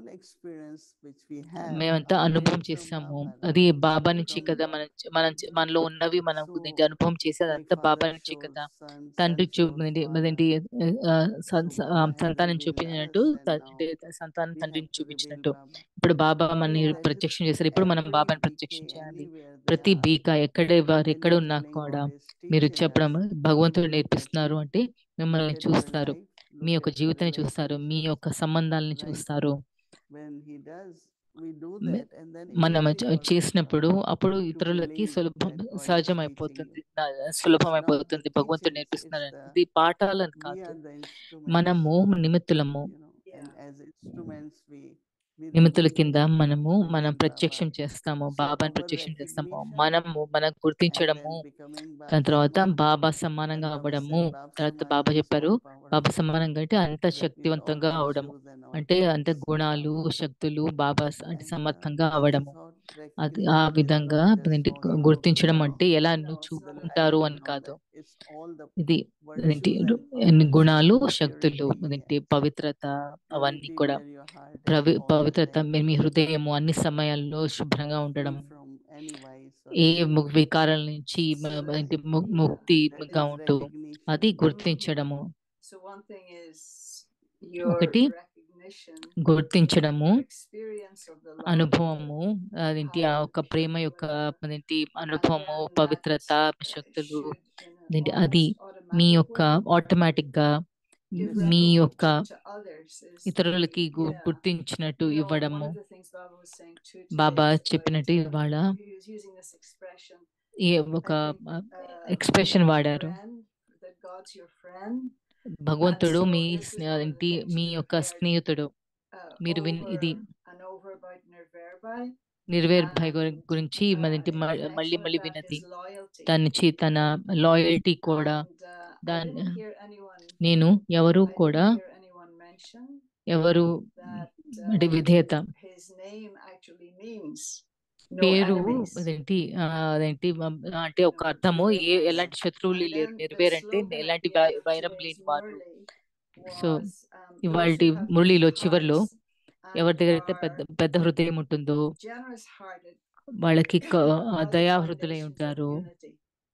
Speaker 5: all experience which we have
Speaker 2: మేమంతా
Speaker 5: are
Speaker 2: అనుభవం
Speaker 5: came from
Speaker 2: చేస్తాము
Speaker 5: Baba,
Speaker 2: అది
Speaker 5: right?
Speaker 2: బాబా నుంచి
Speaker 5: From
Speaker 2: కదా
Speaker 5: the
Speaker 2: మన మన మనలో ఉన్నవి మనం
Speaker 5: So,
Speaker 2: ఏంటి అనుభవం చేసేది
Speaker 5: like
Speaker 2: అంతా బాబా
Speaker 5: father
Speaker 2: నుంచి
Speaker 5: shows
Speaker 2: కదా
Speaker 5: son,
Speaker 2: తండ్రి
Speaker 5: son
Speaker 2: చూ
Speaker 5: shows
Speaker 2: ఏంటి
Speaker 5: father.
Speaker 2: అదేంటి ఆ, సన్-
Speaker 5: So
Speaker 2: స-
Speaker 5: Baba
Speaker 2: ఆ,
Speaker 5: has
Speaker 2: సంతానం
Speaker 5: revealed
Speaker 2: చూపించినట్టు
Speaker 5: us
Speaker 2: త-
Speaker 5: and
Speaker 2: అంటే
Speaker 5: now
Speaker 2: సంతానం
Speaker 5: we
Speaker 2: తండ్రిని
Speaker 5: have to reveal
Speaker 2: చూపించినట్టు
Speaker 5: Baba.
Speaker 2: ఇప్పుడు బాబా
Speaker 5: So
Speaker 2: మనని
Speaker 5: that is
Speaker 2: ప్రత్యక్షం చేశారు ఇప్పుడు మనం
Speaker 5: every
Speaker 2: బాబాని
Speaker 5: BK,
Speaker 2: ప్రత్యక్షం చేయాలి
Speaker 5: anywhere they
Speaker 2: ప్రతి
Speaker 5: are,
Speaker 2: బీక ఎక్కడే వారు
Speaker 5: when
Speaker 2: ఎక్కడ
Speaker 5: you're
Speaker 2: ఉన్నా
Speaker 5: feeling
Speaker 2: కూడా
Speaker 5: God is
Speaker 2: మీరు
Speaker 5: teaching
Speaker 2: చెప్పడం
Speaker 5: us,
Speaker 2: భగవంతుడు
Speaker 5: look at
Speaker 2: నేర్పిస్తున్నారు
Speaker 5: you,
Speaker 2: అంటే మిమ్మల్ని
Speaker 5: look at your
Speaker 2: చూస్తారు
Speaker 5: life,
Speaker 2: మీ
Speaker 5: look
Speaker 2: యొక్క
Speaker 5: at your
Speaker 2: జీవితాన్ని చూస్తారు మీ
Speaker 5: relationships,
Speaker 2: యొక్క సంబంధాలను
Speaker 5: right?
Speaker 2: చూస్తారు
Speaker 5: When he does, we do
Speaker 2: మ-
Speaker 5: that, and then
Speaker 2: మనం
Speaker 5: easy
Speaker 2: చ-
Speaker 5: for us
Speaker 2: చేసినప్పుడు
Speaker 5: now
Speaker 2: అప్పుడు
Speaker 5: to
Speaker 2: ఇతరులకి
Speaker 5: believe
Speaker 2: సులభం
Speaker 5: that God is
Speaker 2: సహజం
Speaker 5: teaching
Speaker 2: అయిపోతుంది
Speaker 5: you.
Speaker 2: నా-
Speaker 5: It's
Speaker 2: సులభం
Speaker 5: not the
Speaker 2: అయిపోతుంది భగవంతుడు
Speaker 5: teachings, it's
Speaker 2: నేర్పిస్తున్నారు
Speaker 5: the
Speaker 2: ఇది పాఠాలని
Speaker 5: we
Speaker 2: కాదు
Speaker 5: are the instruments,
Speaker 2: మనము నిమిత్తులము
Speaker 5: you know, and as instruments we we
Speaker 2: నిమిత్తుల
Speaker 5: reveal
Speaker 2: కింద
Speaker 5: Baba,
Speaker 2: మనము మనం
Speaker 5: reveal
Speaker 2: ప్రత్యక్షం
Speaker 5: Baba.
Speaker 2: చేస్తాము
Speaker 5: So
Speaker 2: బాబాని
Speaker 5: our
Speaker 2: ప్రత్యక్షం చేస్తాము
Speaker 5: recognition
Speaker 2: మనము మనం
Speaker 5: and
Speaker 2: గుర్తించడము
Speaker 5: then becoming
Speaker 2: దాని
Speaker 5: Baba
Speaker 2: తర్వాత
Speaker 5: Saman,
Speaker 2: బాబా
Speaker 5: and
Speaker 2: సమానంగా
Speaker 5: Baba
Speaker 2: అవ్వడము
Speaker 5: said Baba
Speaker 2: తర్వాత
Speaker 5: Saman
Speaker 2: బాబా
Speaker 5: means
Speaker 2: చెప్పారు
Speaker 5: all
Speaker 2: బాబా
Speaker 5: powerful,
Speaker 2: సమానంగా అంటే అంత
Speaker 5: that with all
Speaker 2: శక్తివంతంగా అవడము
Speaker 5: virtues and all
Speaker 2: అంటే అంత
Speaker 5: traits of
Speaker 2: గుణాలు
Speaker 5: Baba.
Speaker 2: శక్తులు బాబా స- అంటే
Speaker 5: And uh,
Speaker 2: సమర్థంగా
Speaker 5: that is
Speaker 2: అవడము
Speaker 5: how
Speaker 2: అది
Speaker 5: recognition
Speaker 2: ఆ
Speaker 5: is
Speaker 2: విధంగా
Speaker 5: not just
Speaker 2: ఏంటి
Speaker 5: how he looks
Speaker 2: గుర్తించడం
Speaker 5: or
Speaker 2: అంటే ఎలా
Speaker 6: You
Speaker 2: నువ్వు
Speaker 6: know,
Speaker 2: చూ
Speaker 6: so
Speaker 5: the
Speaker 2: ఉంటారు
Speaker 5: height
Speaker 2: అని
Speaker 5: and all
Speaker 2: కాదు
Speaker 5: that. It's all the
Speaker 2: ఇది ఏంటి
Speaker 5: virtues
Speaker 2: రు-
Speaker 5: and
Speaker 2: ఎన్ని
Speaker 5: powers,
Speaker 2: గుణాలు
Speaker 5: the
Speaker 2: శక్తులు
Speaker 5: purity
Speaker 2: ఏంటి
Speaker 5: and
Speaker 2: పవిత్రత అవన్నీ
Speaker 5: purity
Speaker 2: కూడా
Speaker 5: near your heart at
Speaker 2: ప్రవి
Speaker 5: all
Speaker 2: పవిత్రత
Speaker 5: times,
Speaker 2: మీ మీ హృదయము అన్ని సమయాల్లో శుభ్రంగా
Speaker 5: free
Speaker 2: ఉండడం
Speaker 5: from any vice or
Speaker 2: A
Speaker 5: any
Speaker 2: ము- వికారాల నుంచి మ-
Speaker 6: So that-
Speaker 2: ఏంటి ము-
Speaker 6: yeah,
Speaker 5: that
Speaker 2: ముక్తిగా
Speaker 5: is
Speaker 2: ఉంటూ అది
Speaker 5: recognition.
Speaker 2: గుర్తించడము
Speaker 6: So one thing is your
Speaker 2: ఒకటి
Speaker 6: recognition,
Speaker 2: గుర్తించడము
Speaker 6: experience of the love,
Speaker 2: అనుభవము అదేంటి ఆ
Speaker 6: power,
Speaker 2: ఒక ప్రేమ యొక్క
Speaker 6: purity,
Speaker 2: అదేంటి
Speaker 6: and
Speaker 2: అనుభవము
Speaker 6: then
Speaker 2: పవిత్రత
Speaker 6: that uh,
Speaker 2: శక్తులు
Speaker 6: should in an
Speaker 2: అదేంటి అది
Speaker 6: almost
Speaker 2: మీ
Speaker 6: automatic
Speaker 2: యొక్క
Speaker 6: way
Speaker 2: ఆటోమేటిక్ గా
Speaker 6: give
Speaker 2: మీ యొక్క
Speaker 6: recognition to others is
Speaker 2: ఇతరులకి గు-
Speaker 6: yeah.
Speaker 2: గుర్తించినట్టు
Speaker 6: You know, one
Speaker 2: ఇవ్వడము
Speaker 6: of the things Baba was saying too today
Speaker 2: Baba
Speaker 6: was about,
Speaker 2: చెప్పినట్టు
Speaker 6: uh,
Speaker 2: ఇవాళ
Speaker 6: he was using this expression
Speaker 2: ఈ
Speaker 6: I
Speaker 2: ఒక
Speaker 6: think, uh,
Speaker 2: ఎక్స్ప్రెషన్ వాడారు
Speaker 6: friend, that God's your friend
Speaker 2: భగవంతుడు
Speaker 6: so
Speaker 2: మీ
Speaker 6: this is
Speaker 2: స్నే-
Speaker 6: one of the
Speaker 2: అదేంటి
Speaker 6: things
Speaker 2: మీ
Speaker 6: we've
Speaker 2: యొక్క
Speaker 6: heard.
Speaker 2: స్నేహితుడు
Speaker 6: uh,
Speaker 2: మీరు విన్
Speaker 6: over
Speaker 2: ఇది
Speaker 6: and over about Nirverbai
Speaker 2: Nirver Bhai గురి-
Speaker 6: and
Speaker 2: గురించి
Speaker 6: uh,
Speaker 2: మనంటి
Speaker 6: he
Speaker 2: మ-
Speaker 6: was
Speaker 2: మళ్ళీ
Speaker 6: mentioning
Speaker 2: మళ్ళీ
Speaker 6: about
Speaker 2: విన్నది
Speaker 6: his loyalty
Speaker 2: దాని నుంచి తన లాయల్టీ కూడా
Speaker 6: and uh, I
Speaker 2: దాని
Speaker 6: didn't hear anyone
Speaker 2: నేను ఎవరు
Speaker 6: I
Speaker 2: కూడా
Speaker 6: didn't hear anyone mention
Speaker 2: ఎవరు
Speaker 6: that
Speaker 2: అంటే
Speaker 6: uh,
Speaker 2: విధేయత
Speaker 6: his name actually means no
Speaker 2: పేరు
Speaker 6: enemies.
Speaker 2: అదేంటి ఆ, అదేంటి మ- అంటే ఒక అర్థము ఏ ఎలాంటి శత్రువులు
Speaker 6: And
Speaker 2: లేరు
Speaker 6: then the
Speaker 2: నెరవేరంటే
Speaker 6: slogan at
Speaker 2: ఎలాంటి
Speaker 6: the end
Speaker 2: వై-
Speaker 6: of
Speaker 2: వైరం
Speaker 6: today's
Speaker 2: లేని వారు
Speaker 6: Murli
Speaker 2: so
Speaker 6: was, um, those
Speaker 2: ఇవాల్టి
Speaker 6: who have big
Speaker 2: మురళిలో చివరిలో
Speaker 6: hearts
Speaker 2: ఎవరి
Speaker 6: and
Speaker 2: దగ్గర అయితే పెద్ద
Speaker 6: are
Speaker 2: పెద్ద హృదయం ఉంటుందో
Speaker 6: generous hearted
Speaker 2: వాళ్ళకి క- ఆ
Speaker 6: are the
Speaker 2: దయాహృదులై
Speaker 6: foundations of
Speaker 2: ఉంటారు
Speaker 6: unity.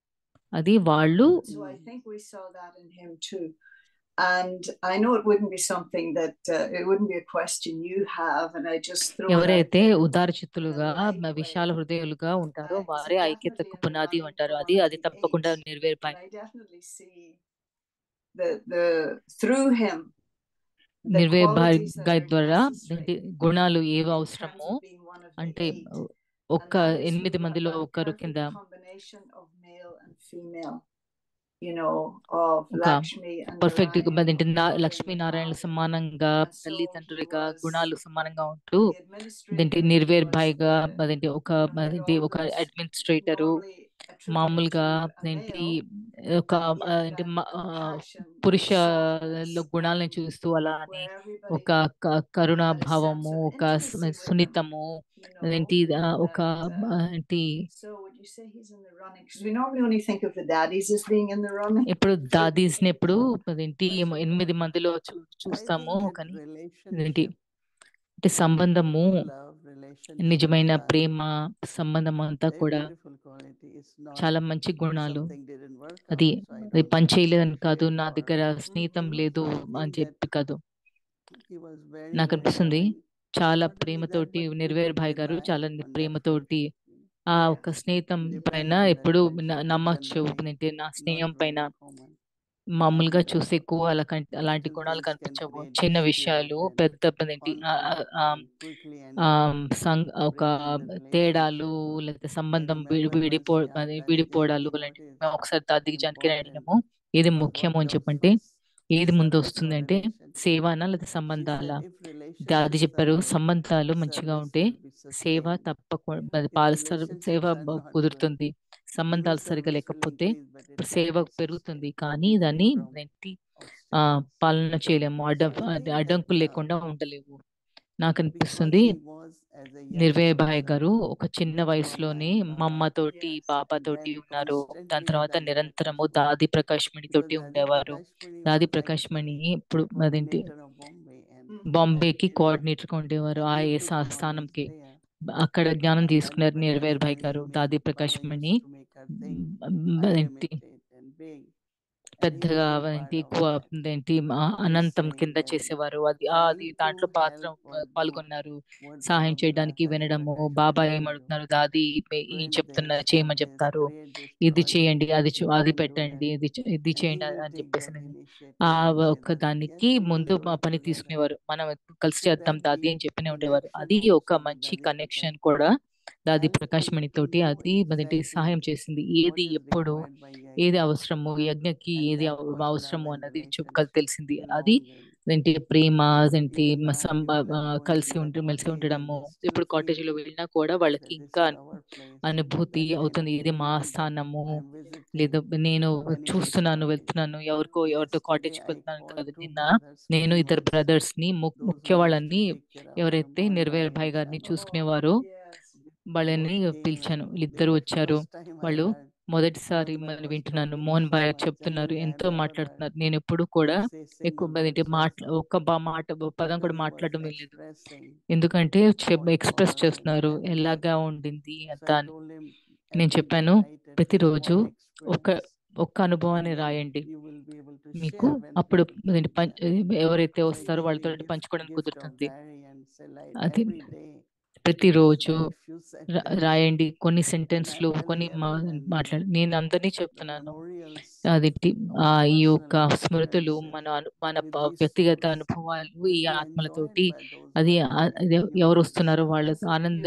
Speaker 2: అది వాళ్ళు
Speaker 6: So I think we saw that in him too. And I know it wouldn't be something that uh, it wouldn't be a question you have, and I just throw it out
Speaker 2: ఎవరైతే
Speaker 6: there.
Speaker 2: ఉదార చిత్తులుగా
Speaker 6: light
Speaker 2: మ-
Speaker 6: way.
Speaker 2: విశాల హృదయాలుగా ఉంటారో
Speaker 6: Uh, is
Speaker 2: వారే
Speaker 6: he
Speaker 2: ఐక్యతకు
Speaker 6: definitely in the
Speaker 2: పునాది
Speaker 6: running
Speaker 2: అంటారు
Speaker 6: for
Speaker 2: అది
Speaker 6: one of
Speaker 2: అది
Speaker 6: the
Speaker 2: తప్పకుండా
Speaker 6: eight?
Speaker 2: నెరవేర్పాయి
Speaker 6: And I definitely see the the through him the
Speaker 2: నిర్వేర్
Speaker 6: qualities that
Speaker 2: గారి
Speaker 6: are
Speaker 2: ద్వారా
Speaker 6: necessary
Speaker 2: ఏంటి గుణాలు ఏవి
Speaker 6: in terms
Speaker 2: అవసరమో
Speaker 6: of being one of the
Speaker 2: అంటే
Speaker 6: eight.
Speaker 2: ఒక్క
Speaker 6: And that is
Speaker 2: ఎనిమిది
Speaker 6: a-
Speaker 2: మందిలో
Speaker 6: a
Speaker 2: ఒకరు
Speaker 6: perfect
Speaker 2: కింద
Speaker 6: combination of male and female, you know, of
Speaker 2: ఒక
Speaker 6: Lakshmi and
Speaker 2: పర్ఫెక్ట్
Speaker 6: Narayan,
Speaker 2: ఏంటి
Speaker 6: of
Speaker 2: నా
Speaker 6: mother and
Speaker 2: లక్ష్మీనారాయణ
Speaker 6: father.
Speaker 2: సమానంగా
Speaker 6: And so
Speaker 2: తల్లి
Speaker 6: he
Speaker 2: తండ్రిగా
Speaker 6: was
Speaker 2: గుణాలు సమానంగా ఉంటూ
Speaker 6: the
Speaker 2: అదేంటి
Speaker 6: administrator, he
Speaker 2: నిర్వేర్
Speaker 6: was
Speaker 2: భాయ్గా
Speaker 6: the
Speaker 2: అదేంటి ఒక
Speaker 6: you know, he had
Speaker 2: అదేంటి
Speaker 6: all
Speaker 2: ఒక
Speaker 6: those
Speaker 2: అడ్మినిస్ట్రేటరు
Speaker 6: normally attributed
Speaker 2: మామూలుగా
Speaker 6: to a
Speaker 2: ఏంటి
Speaker 6: male,
Speaker 2: ఒక
Speaker 6: and
Speaker 2: ఆ,
Speaker 6: yet
Speaker 2: ఏంటి
Speaker 6: that
Speaker 2: మ- ఆ,
Speaker 6: compassion, that
Speaker 2: పురుషలో
Speaker 6: softness,
Speaker 2: గుణాలను
Speaker 6: and
Speaker 2: చూస్తూ అలా అని
Speaker 6: where
Speaker 2: ఒక
Speaker 6: everybody
Speaker 2: క- కరుణా
Speaker 6: had a sense
Speaker 2: భావము
Speaker 6: of
Speaker 2: ఒక సు-
Speaker 6: intimacy with him,
Speaker 2: సున్నితము
Speaker 6: you
Speaker 2: అదేంటి
Speaker 6: know,
Speaker 2: ఆ, ఒక
Speaker 6: that uh,
Speaker 2: ఏంటి
Speaker 6: So would you say he's in the running? Because we normally only think of the daddies as being in the running.
Speaker 2: ఇప్పుడు
Speaker 6: for the
Speaker 2: Dadi's ని
Speaker 6: eight.
Speaker 2: ఎప్పుడు అదేంటి
Speaker 6: But uh,
Speaker 2: ఎనిమిది మందిలో చూ-
Speaker 5: I
Speaker 2: చూస్తాము
Speaker 5: think that
Speaker 2: కానీ అదేంటి
Speaker 5: relationship,
Speaker 2: అంటే సంబంధము
Speaker 5: love, relationship
Speaker 2: నిజమైన
Speaker 5: are
Speaker 2: ప్రేమ సంబంధం అంతా
Speaker 5: very
Speaker 2: కూడా
Speaker 5: beautiful quality. It's not
Speaker 2: చాలా మంచి
Speaker 5: that
Speaker 2: గుణాలు
Speaker 5: something didn't work
Speaker 2: అది
Speaker 5: out, so I
Speaker 2: అది
Speaker 5: don't
Speaker 2: పని చేయలేదని కాదు
Speaker 5: pray
Speaker 2: నా
Speaker 5: for.
Speaker 2: దగ్గర స్నేహితం లేదు
Speaker 5: I
Speaker 2: అని
Speaker 5: think that
Speaker 2: చెప్పి కాదు
Speaker 5: he was very,
Speaker 2: నాకు
Speaker 5: very
Speaker 2: అనిపిస్తుంది
Speaker 5: loving.
Speaker 2: చాలా
Speaker 5: Not only that,
Speaker 2: ప్రేమతోటి
Speaker 5: but he
Speaker 2: నిర్వేర్
Speaker 5: could
Speaker 2: భాయ్ గారు
Speaker 5: rely
Speaker 2: చాలా
Speaker 5: on that
Speaker 2: ప్రేమతోటి
Speaker 5: friendship,
Speaker 2: ఆ
Speaker 6: Yes.
Speaker 2: ఒక స్నేహితం
Speaker 5: rely
Speaker 2: పైన
Speaker 5: on that
Speaker 2: ఎప్పుడు న-
Speaker 5: friendship
Speaker 2: నమ్మచ్చు
Speaker 5: generally,
Speaker 2: ఏంటి నా
Speaker 5: not
Speaker 2: స్నేహం పైన
Speaker 5: very common.
Speaker 2: మామూలుగా
Speaker 5: And uh,
Speaker 2: చూసే ఎక్కువ అలా కన్- అలాంటి
Speaker 5: little
Speaker 2: గుణాలు
Speaker 5: things can
Speaker 2: కనిపించవు
Speaker 5: create
Speaker 2: చిన్న
Speaker 5: dispute
Speaker 2: విషయాలు
Speaker 5: and
Speaker 2: పెద్ద ఏంటి ఆ, ఆ,
Speaker 5: conflict
Speaker 2: ఆ,
Speaker 5: and quickly end
Speaker 2: ఆ,
Speaker 5: up
Speaker 2: సం- ఒక
Speaker 5: breaking the
Speaker 2: తేడాలు
Speaker 5: relationship.
Speaker 2: లేకపోతే
Speaker 5: I
Speaker 2: సంబంధం విడి
Speaker 5: remember
Speaker 2: విడిపో
Speaker 5: once we
Speaker 2: అది
Speaker 5: asked Dadi
Speaker 2: విడిపోవడాలు
Speaker 5: Janki,
Speaker 2: అలాంటివి
Speaker 5: what is
Speaker 2: మేము ఒకసారి తాదికి జానికి
Speaker 5: important
Speaker 2: అడిగినాము ఏది
Speaker 5: or what
Speaker 2: ముఖ్యము అని
Speaker 5: comes
Speaker 2: చెప్పంటే
Speaker 5: first,
Speaker 2: ఏది ముందు
Speaker 5: service or
Speaker 2: వస్తుందంటే
Speaker 5: relationship?
Speaker 2: సేవనా లేదా
Speaker 5: She
Speaker 2: సంబంధాలా
Speaker 5: said if
Speaker 2: దాది
Speaker 5: relationships are
Speaker 2: చెప్పారు
Speaker 5: good,
Speaker 2: సంబంధాలు మంచిగా
Speaker 5: service
Speaker 2: ఉంటే
Speaker 5: will be
Speaker 2: సేవ
Speaker 5: sustained.
Speaker 2: తప్పకుండా అది
Speaker 5: If
Speaker 2: పాలిస్తారు సేవ
Speaker 5: relationships are
Speaker 2: బ-
Speaker 5: not good,
Speaker 2: కుదురుతుంది
Speaker 5: even
Speaker 2: సంబంధాలు సరిగా
Speaker 5: service will
Speaker 2: లేకపోతే
Speaker 5: increase, but it
Speaker 2: ఇప్పుడు
Speaker 5: can't
Speaker 2: సేవ
Speaker 5: be
Speaker 2: పెరుగుతుంది
Speaker 5: sustained.
Speaker 2: కానీ
Speaker 5: It will be
Speaker 2: దాన్ని
Speaker 5: free from
Speaker 2: ఏంటి ఆ,
Speaker 5: obstacles.
Speaker 2: పాలన చేయలేము అడ్డ
Speaker 5: So I
Speaker 2: అది
Speaker 5: think that
Speaker 2: అడ్డంకులు
Speaker 5: uh,
Speaker 2: లేకుండా ఉండలేవు నాకు
Speaker 5: because
Speaker 2: అనిపిస్తుంది
Speaker 5: he was as a young
Speaker 2: నిర్వేయ్ Bhai
Speaker 5: person
Speaker 2: గారు ఒక చిన్న
Speaker 5: with Mama
Speaker 2: వయసులోనే
Speaker 5: and
Speaker 2: మా
Speaker 5: Baba,
Speaker 2: అమ్మతోటి
Speaker 6: Yes.
Speaker 2: బాబా
Speaker 5: and
Speaker 2: తోటి
Speaker 5: then
Speaker 2: ఉన్నారు దాని
Speaker 5: constantly with
Speaker 2: తర్వాత
Speaker 5: Dadi
Speaker 2: నిరంతరము
Speaker 5: Prakash Mani.
Speaker 2: దాది ప్రకాష్ మణి
Speaker 5: Because
Speaker 2: తోటి
Speaker 5: Dadi
Speaker 2: ఉండేవారు
Speaker 5: Prakash Mani
Speaker 2: దాది
Speaker 5: was like
Speaker 2: ప్రకాష్ మణి ఇప్పుడు అదేంటి
Speaker 5: coordinator of Bombay and
Speaker 2: బాంబేకి కోఆర్డినేటర్గా ఉండేవారు ఆ ఏ సా- స్థానంకి అక్కడ జ్ఞానం తీసుకున్నారు నిర్వేర్ భాయ్ గారు దాది ప్రకాష్ మణి ఏంటి పెద్దగా ఏంటి ఎక్కువ ఏంటి ఆ- అనంతం కింద చేసేవారు అది ఆ అది దాంట్లో పాత్ర పాల్గొన్నారు సహాయం చేయడానికి వినడము బాబా ఏం అడుగుతున్నారు దాది ఏ- ఏం చెప్తున్నారు చేయమని చెప్తారు ఇది చేయండి అది చూ- అది పెట్టండి ఇది చే- ఇది చేయండి అని- అని చెప్పేసి నేను ఆ ఒక్క దానికి ముందు మా పని తీసుకునేవారు మనం కలిసి చేద్దాం దాది అని చెప్పినే ఉండేవారు అది ఒక మంచి కనెక్షన్ కూడా దాది ప్రకాష్ మణి తోటి అది మొదటి సహాయం చేసింది ఏది ఎప్పుడు ఏది అవసరము యజ్ఞకి ఏది అవ- అవసరము అన్నది చుక్కలు తెలిసింది అది ఏంటి ప్రేమ ఏంటి మ- సంబ- ఆ, కలిసి ఉండి మెలిసి ఉండడము ఇప్పుడు కాటేజ్ లో వెళ్ళినా కూడా వాళ్ళకి ఇంకా అనుభూతి అవుతుంది ఇది మా స్థానము లేదా నేను చూస్తున్నాను వెళ్తున్నాను ఎవరికో ఎవరితో కాటేజ్కి వెళ్తున్నాను కాదు నిన్న నేను ఇద్దరు బ్రదర్స్ ని ము- ముఖ్య వాళ్ళని ఎవరైతే నిర్వేర్ భాయ్ గారిని చూసుకునేవారో వాళ్ళని పిలిచాను ఇద్దరు వచ్చారు వాళ్ళు మొదటిసారి మనం వింటున్నాను మోహన్ భాయ్ చెప్తున్నారు ఎంతో మాట్లాడుతున్నారు నేను ఎప్పుడు కూడా ఎక్కువ ఏంటి మాట్లా ఒక్క బా మాట పదం కూడా మాట్లాడడం లేదు ఎందుకంటే ఎక్స్ప్రెస్ చేస్తున్నారు ఎలాగా ఉండింది అంతా అని నేను చెప్పాను ప్రతిరోజు ఒక ఒక్క అనుభవాన్ని రాయండి మీకు అప్పుడు ఏంటి పం- ఎవరైతే వస్తారో వాళ్ళతో పంచుకోవడానికి కుదురుతుంది అది ప్రతిరోజు రా- రాయండి కొన్ని సెంటెన్స్లు కొన్ని మా- మాట్లాడి నేను అందరినీ చెప్తున్నాను అది టి- ఆ ఈ యొక్క స్మృతులు మన అను- మన ప- వ్యక్తిగత అనుభవాలు ఈ ఆత్మలతోటి అది ఆ- అది ఎవరు వస్తున్నారో వాళ్ళు ఆనంద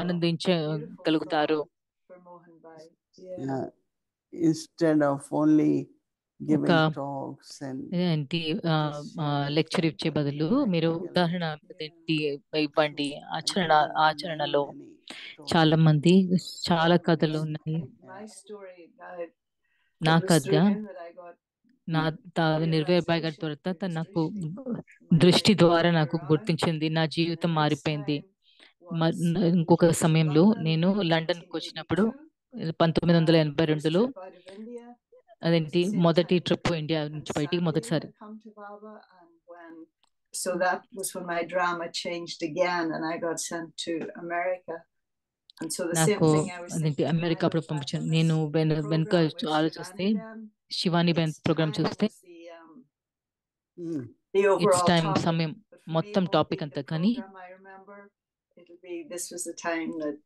Speaker 2: ఆనందించగలుగుతారు
Speaker 6: For Mohan Bhai. Yeah.
Speaker 5: Yeah. Instead of only giving
Speaker 2: ఒక-
Speaker 5: talks and
Speaker 2: ఏంటి లెక్చర్ ఇచ్చే బదులు మీరు ఉదాహరణ ఏంటి ఇవ్వండి ఆచరణ ఆచరణలో చాలా మంది చాలా కథలు ఉన్నాయి
Speaker 6: My story, uh, it
Speaker 2: నా
Speaker 6: was
Speaker 2: కథ
Speaker 6: through him that I got
Speaker 2: నా తా- నిర్భయ బాయ్ గారి తర్వాత నాకు దృష్టి ద్వారా నాకు గుర్తించింది నా జీవితం మారిపోయింది మ- న- ఇంకొక సమయంలో నేను లండన్ కి వచ్చినప్పుడు పంతొమ్మిది వందల ఎనభై రెండులో అదేంటి మొదటి ట్రిప్ ఇండియా నుంచి బయటికి మొదటిసారి
Speaker 6: So that was when my drama changed again and I got sent to America. And so the same
Speaker 2: నాకు
Speaker 6: thing I was
Speaker 2: అదేంటి
Speaker 6: thinking
Speaker 2: అమెరికా
Speaker 6: tonight
Speaker 2: అప్పుడు
Speaker 6: was back
Speaker 2: పంపించాను
Speaker 6: on
Speaker 2: నేను
Speaker 6: this
Speaker 2: వెన- వెనుక
Speaker 6: program with
Speaker 2: ఆలోచిస్తే
Speaker 6: Shivani Ben.
Speaker 2: Shivani Ben
Speaker 6: It's
Speaker 2: programme
Speaker 6: time
Speaker 2: చూస్తే
Speaker 6: was the, um,
Speaker 5: Mm.
Speaker 6: the
Speaker 2: it's
Speaker 6: overall
Speaker 2: time
Speaker 6: topic.
Speaker 2: సమయం
Speaker 6: But for me,
Speaker 2: మొత్తం
Speaker 6: it won't
Speaker 2: టాపిక్
Speaker 6: be
Speaker 2: అంతా
Speaker 6: the
Speaker 2: కానీ
Speaker 6: program I remember. It'll be this was the time that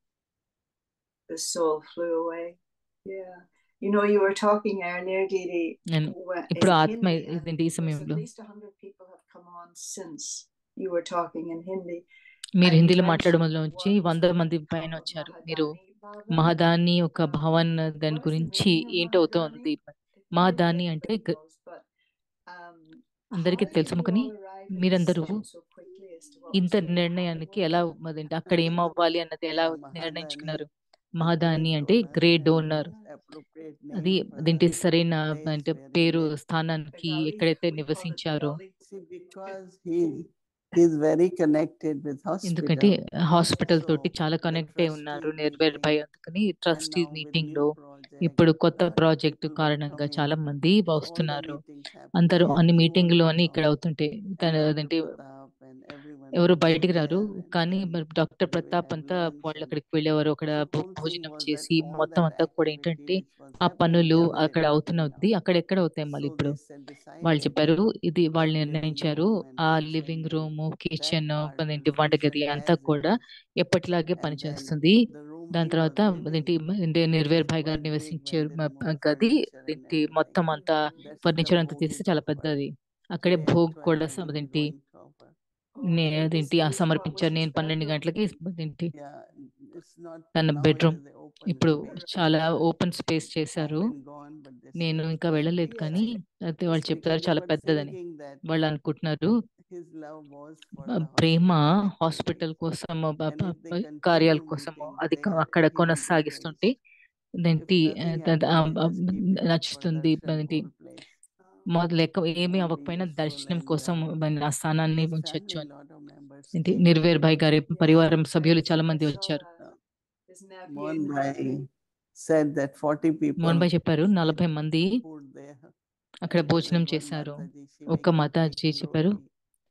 Speaker 6: the soul flew away. Yeah. You know, you were talking earlier, Didi.
Speaker 2: నేను
Speaker 6: wh-
Speaker 2: ఇప్పుడు
Speaker 6: in
Speaker 2: ఆత్మ
Speaker 6: Hindi, and
Speaker 2: ఇదేంటి ఈ
Speaker 6: there's
Speaker 2: సమయంలో
Speaker 6: At least 100 people have come on since you were talking in Hindi.
Speaker 2: మీరు
Speaker 6: And you
Speaker 2: హిందీలో మాట్లాడడం
Speaker 6: mentioned
Speaker 2: వల్ల వచ్చి
Speaker 6: one
Speaker 2: వంద
Speaker 6: was
Speaker 2: మంది
Speaker 6: about
Speaker 2: పైన వచ్చారు మీరు
Speaker 6: Mahadani Baba.
Speaker 2: మహాదాని ఒక
Speaker 6: Um,
Speaker 2: భవన్
Speaker 6: what
Speaker 2: దాని
Speaker 6: is the
Speaker 2: గురించి
Speaker 6: meaning of
Speaker 2: ఏంటవుతోంది
Speaker 6: Mahadani? It
Speaker 2: మహాదాని
Speaker 6: really
Speaker 2: అంటే
Speaker 6: everybody
Speaker 2: గ-
Speaker 6: knows, but, um,
Speaker 2: అందరికీ
Speaker 6: how did
Speaker 2: తెలుసు
Speaker 6: you
Speaker 2: కానీ
Speaker 6: all arrive at a
Speaker 2: మీరందరూ
Speaker 6: decision so quickly as to what
Speaker 2: ఇంత
Speaker 6: was going to happen?
Speaker 2: నిర్ణయానికి
Speaker 6: What
Speaker 2: ఎలా
Speaker 6: was it?
Speaker 2: అదేంటి అక్కడ ఏం అవ్వాలి అన్నది ఎలా
Speaker 5: Mahadani,
Speaker 2: నిర్ణయించుకున్నారు
Speaker 5: a
Speaker 2: మహాదాని
Speaker 5: great
Speaker 2: అంటే
Speaker 5: donor
Speaker 2: great
Speaker 5: and
Speaker 2: donor
Speaker 5: appropriate
Speaker 2: అది
Speaker 5: name for
Speaker 2: అదేంటి
Speaker 5: the
Speaker 2: సరైన
Speaker 5: place
Speaker 2: అంటే
Speaker 5: where he
Speaker 2: పేరు
Speaker 5: lived.
Speaker 2: స్థానానికి
Speaker 6: Bengali?
Speaker 2: ఎక్కడైతే
Speaker 6: We call it
Speaker 2: నివసించారో
Speaker 6: Bengali.
Speaker 5: See, because he he's very connected with
Speaker 2: ఎందుకంటే
Speaker 5: hospital.
Speaker 2: హాస్పిటల్
Speaker 5: So
Speaker 2: తోటి చాలా
Speaker 5: the
Speaker 2: కనెక్ట్ అయి ఉన్నారు
Speaker 5: trustee
Speaker 2: నిర్వేర్
Speaker 5: meeting
Speaker 2: భై అందుకని
Speaker 5: and
Speaker 2: trustee
Speaker 5: now with
Speaker 2: meeting
Speaker 5: new
Speaker 2: లో
Speaker 5: project,
Speaker 2: ఇప్పుడు కొత్త
Speaker 5: uh,
Speaker 2: ప్రాజెక్టు
Speaker 5: people will
Speaker 2: కారణంగా
Speaker 5: come
Speaker 2: చాలా
Speaker 5: in.
Speaker 2: మంది
Speaker 5: So all the
Speaker 2: వస్తున్నారు
Speaker 5: meetings happen
Speaker 2: అందరూ
Speaker 5: here.
Speaker 2: అన్ని
Speaker 5: No one
Speaker 2: మీటింగ్లు
Speaker 5: will
Speaker 2: అని
Speaker 5: come.
Speaker 2: ఇక్కడ అవుతుంటే
Speaker 5: And
Speaker 2: తన
Speaker 5: Dr.
Speaker 2: అదేంటి
Speaker 5: Pratap and everyone
Speaker 2: ఎవరు
Speaker 5: will go
Speaker 2: బయటికి రారు
Speaker 5: there and
Speaker 2: కానీ
Speaker 5: then
Speaker 2: మరి doctor
Speaker 5: we will
Speaker 2: Pratap
Speaker 5: have
Speaker 2: అంతా
Speaker 5: lunch
Speaker 2: వాళ్ళు
Speaker 5: and
Speaker 2: అక్కడికి వెళ్ళేవారు అక్కడ
Speaker 5: so
Speaker 2: భో-
Speaker 5: whole thing
Speaker 2: భోజనం
Speaker 5: was that
Speaker 2: చేసి
Speaker 5: all
Speaker 2: మొత్తం
Speaker 5: that
Speaker 2: అంతా కూడా
Speaker 5: activity
Speaker 2: ఏంటంటే
Speaker 5: which was
Speaker 2: ఆ
Speaker 5: happening
Speaker 2: పనులు
Speaker 5: everywhere
Speaker 2: అక్కడ
Speaker 5: happened
Speaker 2: అవుతున్నది
Speaker 5: now.
Speaker 2: అక్కడ ఎక్కడ అవుతాయి మళ్ళీ
Speaker 5: So
Speaker 2: ఇప్పుడు
Speaker 5: they said
Speaker 2: వాళ్ళు
Speaker 5: decided
Speaker 2: చెప్పారు ఇది వాళ్ళు
Speaker 5: that living
Speaker 2: నిర్ణయించారు
Speaker 5: room and
Speaker 2: ఆ
Speaker 5: kitchen
Speaker 2: living
Speaker 5: will
Speaker 2: room
Speaker 5: that
Speaker 2: kitchen
Speaker 5: part will
Speaker 2: ఏంటి వంటగది
Speaker 5: function
Speaker 2: అంతా
Speaker 5: as it
Speaker 2: కూడా
Speaker 5: is.
Speaker 2: ఎప్పటిలాగే
Speaker 5: And then
Speaker 2: పనిచేస్తుంది
Speaker 5: the room
Speaker 2: దాని
Speaker 5: he
Speaker 2: తర్వాత
Speaker 5: was
Speaker 2: అదేంటి
Speaker 5: living
Speaker 2: ఏంటి నిర్వేర్
Speaker 5: is
Speaker 2: భాయ్ గారు
Speaker 5: quite big
Speaker 2: నివసించే
Speaker 5: when they
Speaker 2: మ-
Speaker 5: removed
Speaker 2: గది
Speaker 5: furniture and
Speaker 2: ఏంటి
Speaker 5: everything.
Speaker 2: మొత్తం అంతా
Speaker 5: That's
Speaker 2: ఫర్నిచర్
Speaker 5: the
Speaker 2: అంతా
Speaker 5: Mohin
Speaker 2: తీస్తే చాలా
Speaker 5: coffer.
Speaker 2: పెద్దది అక్కడే
Speaker 5: Today at
Speaker 2: భోగ్
Speaker 5: 12
Speaker 2: కూడా
Speaker 5: I
Speaker 2: స-
Speaker 5: will be
Speaker 2: అదేంటి
Speaker 5: going coffer.
Speaker 2: నే
Speaker 6: Okay, this
Speaker 2: అదేంటి ఆ
Speaker 6: is what was
Speaker 2: సమర్పించారు
Speaker 6: his
Speaker 2: నేను పన్నెండు
Speaker 6: bedroom.
Speaker 2: గంటలకి అదేంటి
Speaker 5: Yeah, it's not
Speaker 2: తన
Speaker 5: now it
Speaker 2: bedroom
Speaker 5: is a open
Speaker 2: ఇప్పుడు
Speaker 5: space.
Speaker 2: చాలా ఓపెన్ స్పేస్
Speaker 5: I've
Speaker 2: చేశారు
Speaker 5: been gone, but they
Speaker 2: నేను
Speaker 5: say it's
Speaker 2: ఇంకా
Speaker 5: quite
Speaker 2: వెళ్ళలేదు
Speaker 5: big.
Speaker 2: కానీ అయితే వాళ్ళు
Speaker 5: So
Speaker 2: చెప్తారు
Speaker 5: they
Speaker 2: చాలా
Speaker 5: were
Speaker 2: పెద్దదని
Speaker 5: thinking that
Speaker 2: వాళ్ళు అనుకుంటున్నారు
Speaker 5: his love was for
Speaker 2: ఆ,
Speaker 5: the
Speaker 2: ప్రేమ
Speaker 5: hospital
Speaker 2: హాస్పిటల్
Speaker 5: activity.
Speaker 2: కోసము బ-
Speaker 5: And
Speaker 2: బ-
Speaker 5: if they
Speaker 2: బ-
Speaker 5: continue
Speaker 2: కార్యాల కోసము
Speaker 5: meeting
Speaker 2: అది క-
Speaker 5: there,
Speaker 2: అక్కడ
Speaker 5: he will be
Speaker 2: కొనసాగిస్తుంటే
Speaker 5: pleased. If
Speaker 2: దేంటి
Speaker 5: nothing
Speaker 2: ద- ద- ఆ,
Speaker 5: happens,
Speaker 2: ఆ,
Speaker 5: they just keep it for
Speaker 2: నచ్చుతుంది
Speaker 5: darshan
Speaker 2: ఏంటి
Speaker 5: whole place.
Speaker 2: మొదలు లెక్క ఏమీ
Speaker 5: Only
Speaker 2: అవ్వకపోయినా
Speaker 5: useful
Speaker 2: దర్శనం
Speaker 5: and
Speaker 2: కోసం
Speaker 5: uh,
Speaker 2: మన ఆ స్థానాన్ని
Speaker 5: his
Speaker 2: ఉంచొచ్చు
Speaker 5: family,
Speaker 2: అని
Speaker 5: lot of members
Speaker 2: ఏంటి
Speaker 5: came.
Speaker 2: నిర్వేర్ భాయ్ గారి
Speaker 6: Yes,
Speaker 2: పరివారం
Speaker 6: I
Speaker 2: సభ్యులు
Speaker 6: saw,
Speaker 2: చాలా
Speaker 6: I
Speaker 2: మంది
Speaker 6: saw
Speaker 2: వచ్చారు
Speaker 6: that. His nephew
Speaker 5: Mohan
Speaker 6: was
Speaker 5: Bhai
Speaker 6: there.
Speaker 5: said that 40
Speaker 2: Mohan
Speaker 5: people
Speaker 2: భాయ్ చెప్పారు నలభై
Speaker 5: ate
Speaker 2: మంది
Speaker 5: food there.
Speaker 2: అక్కడ
Speaker 5: And there
Speaker 2: భోజనం
Speaker 5: was one
Speaker 2: చేశారు
Speaker 5: Mataji, she
Speaker 2: ఒక
Speaker 5: makes a
Speaker 2: మాతాజీ
Speaker 5: big
Speaker 2: చెప్పారు
Speaker 5: roti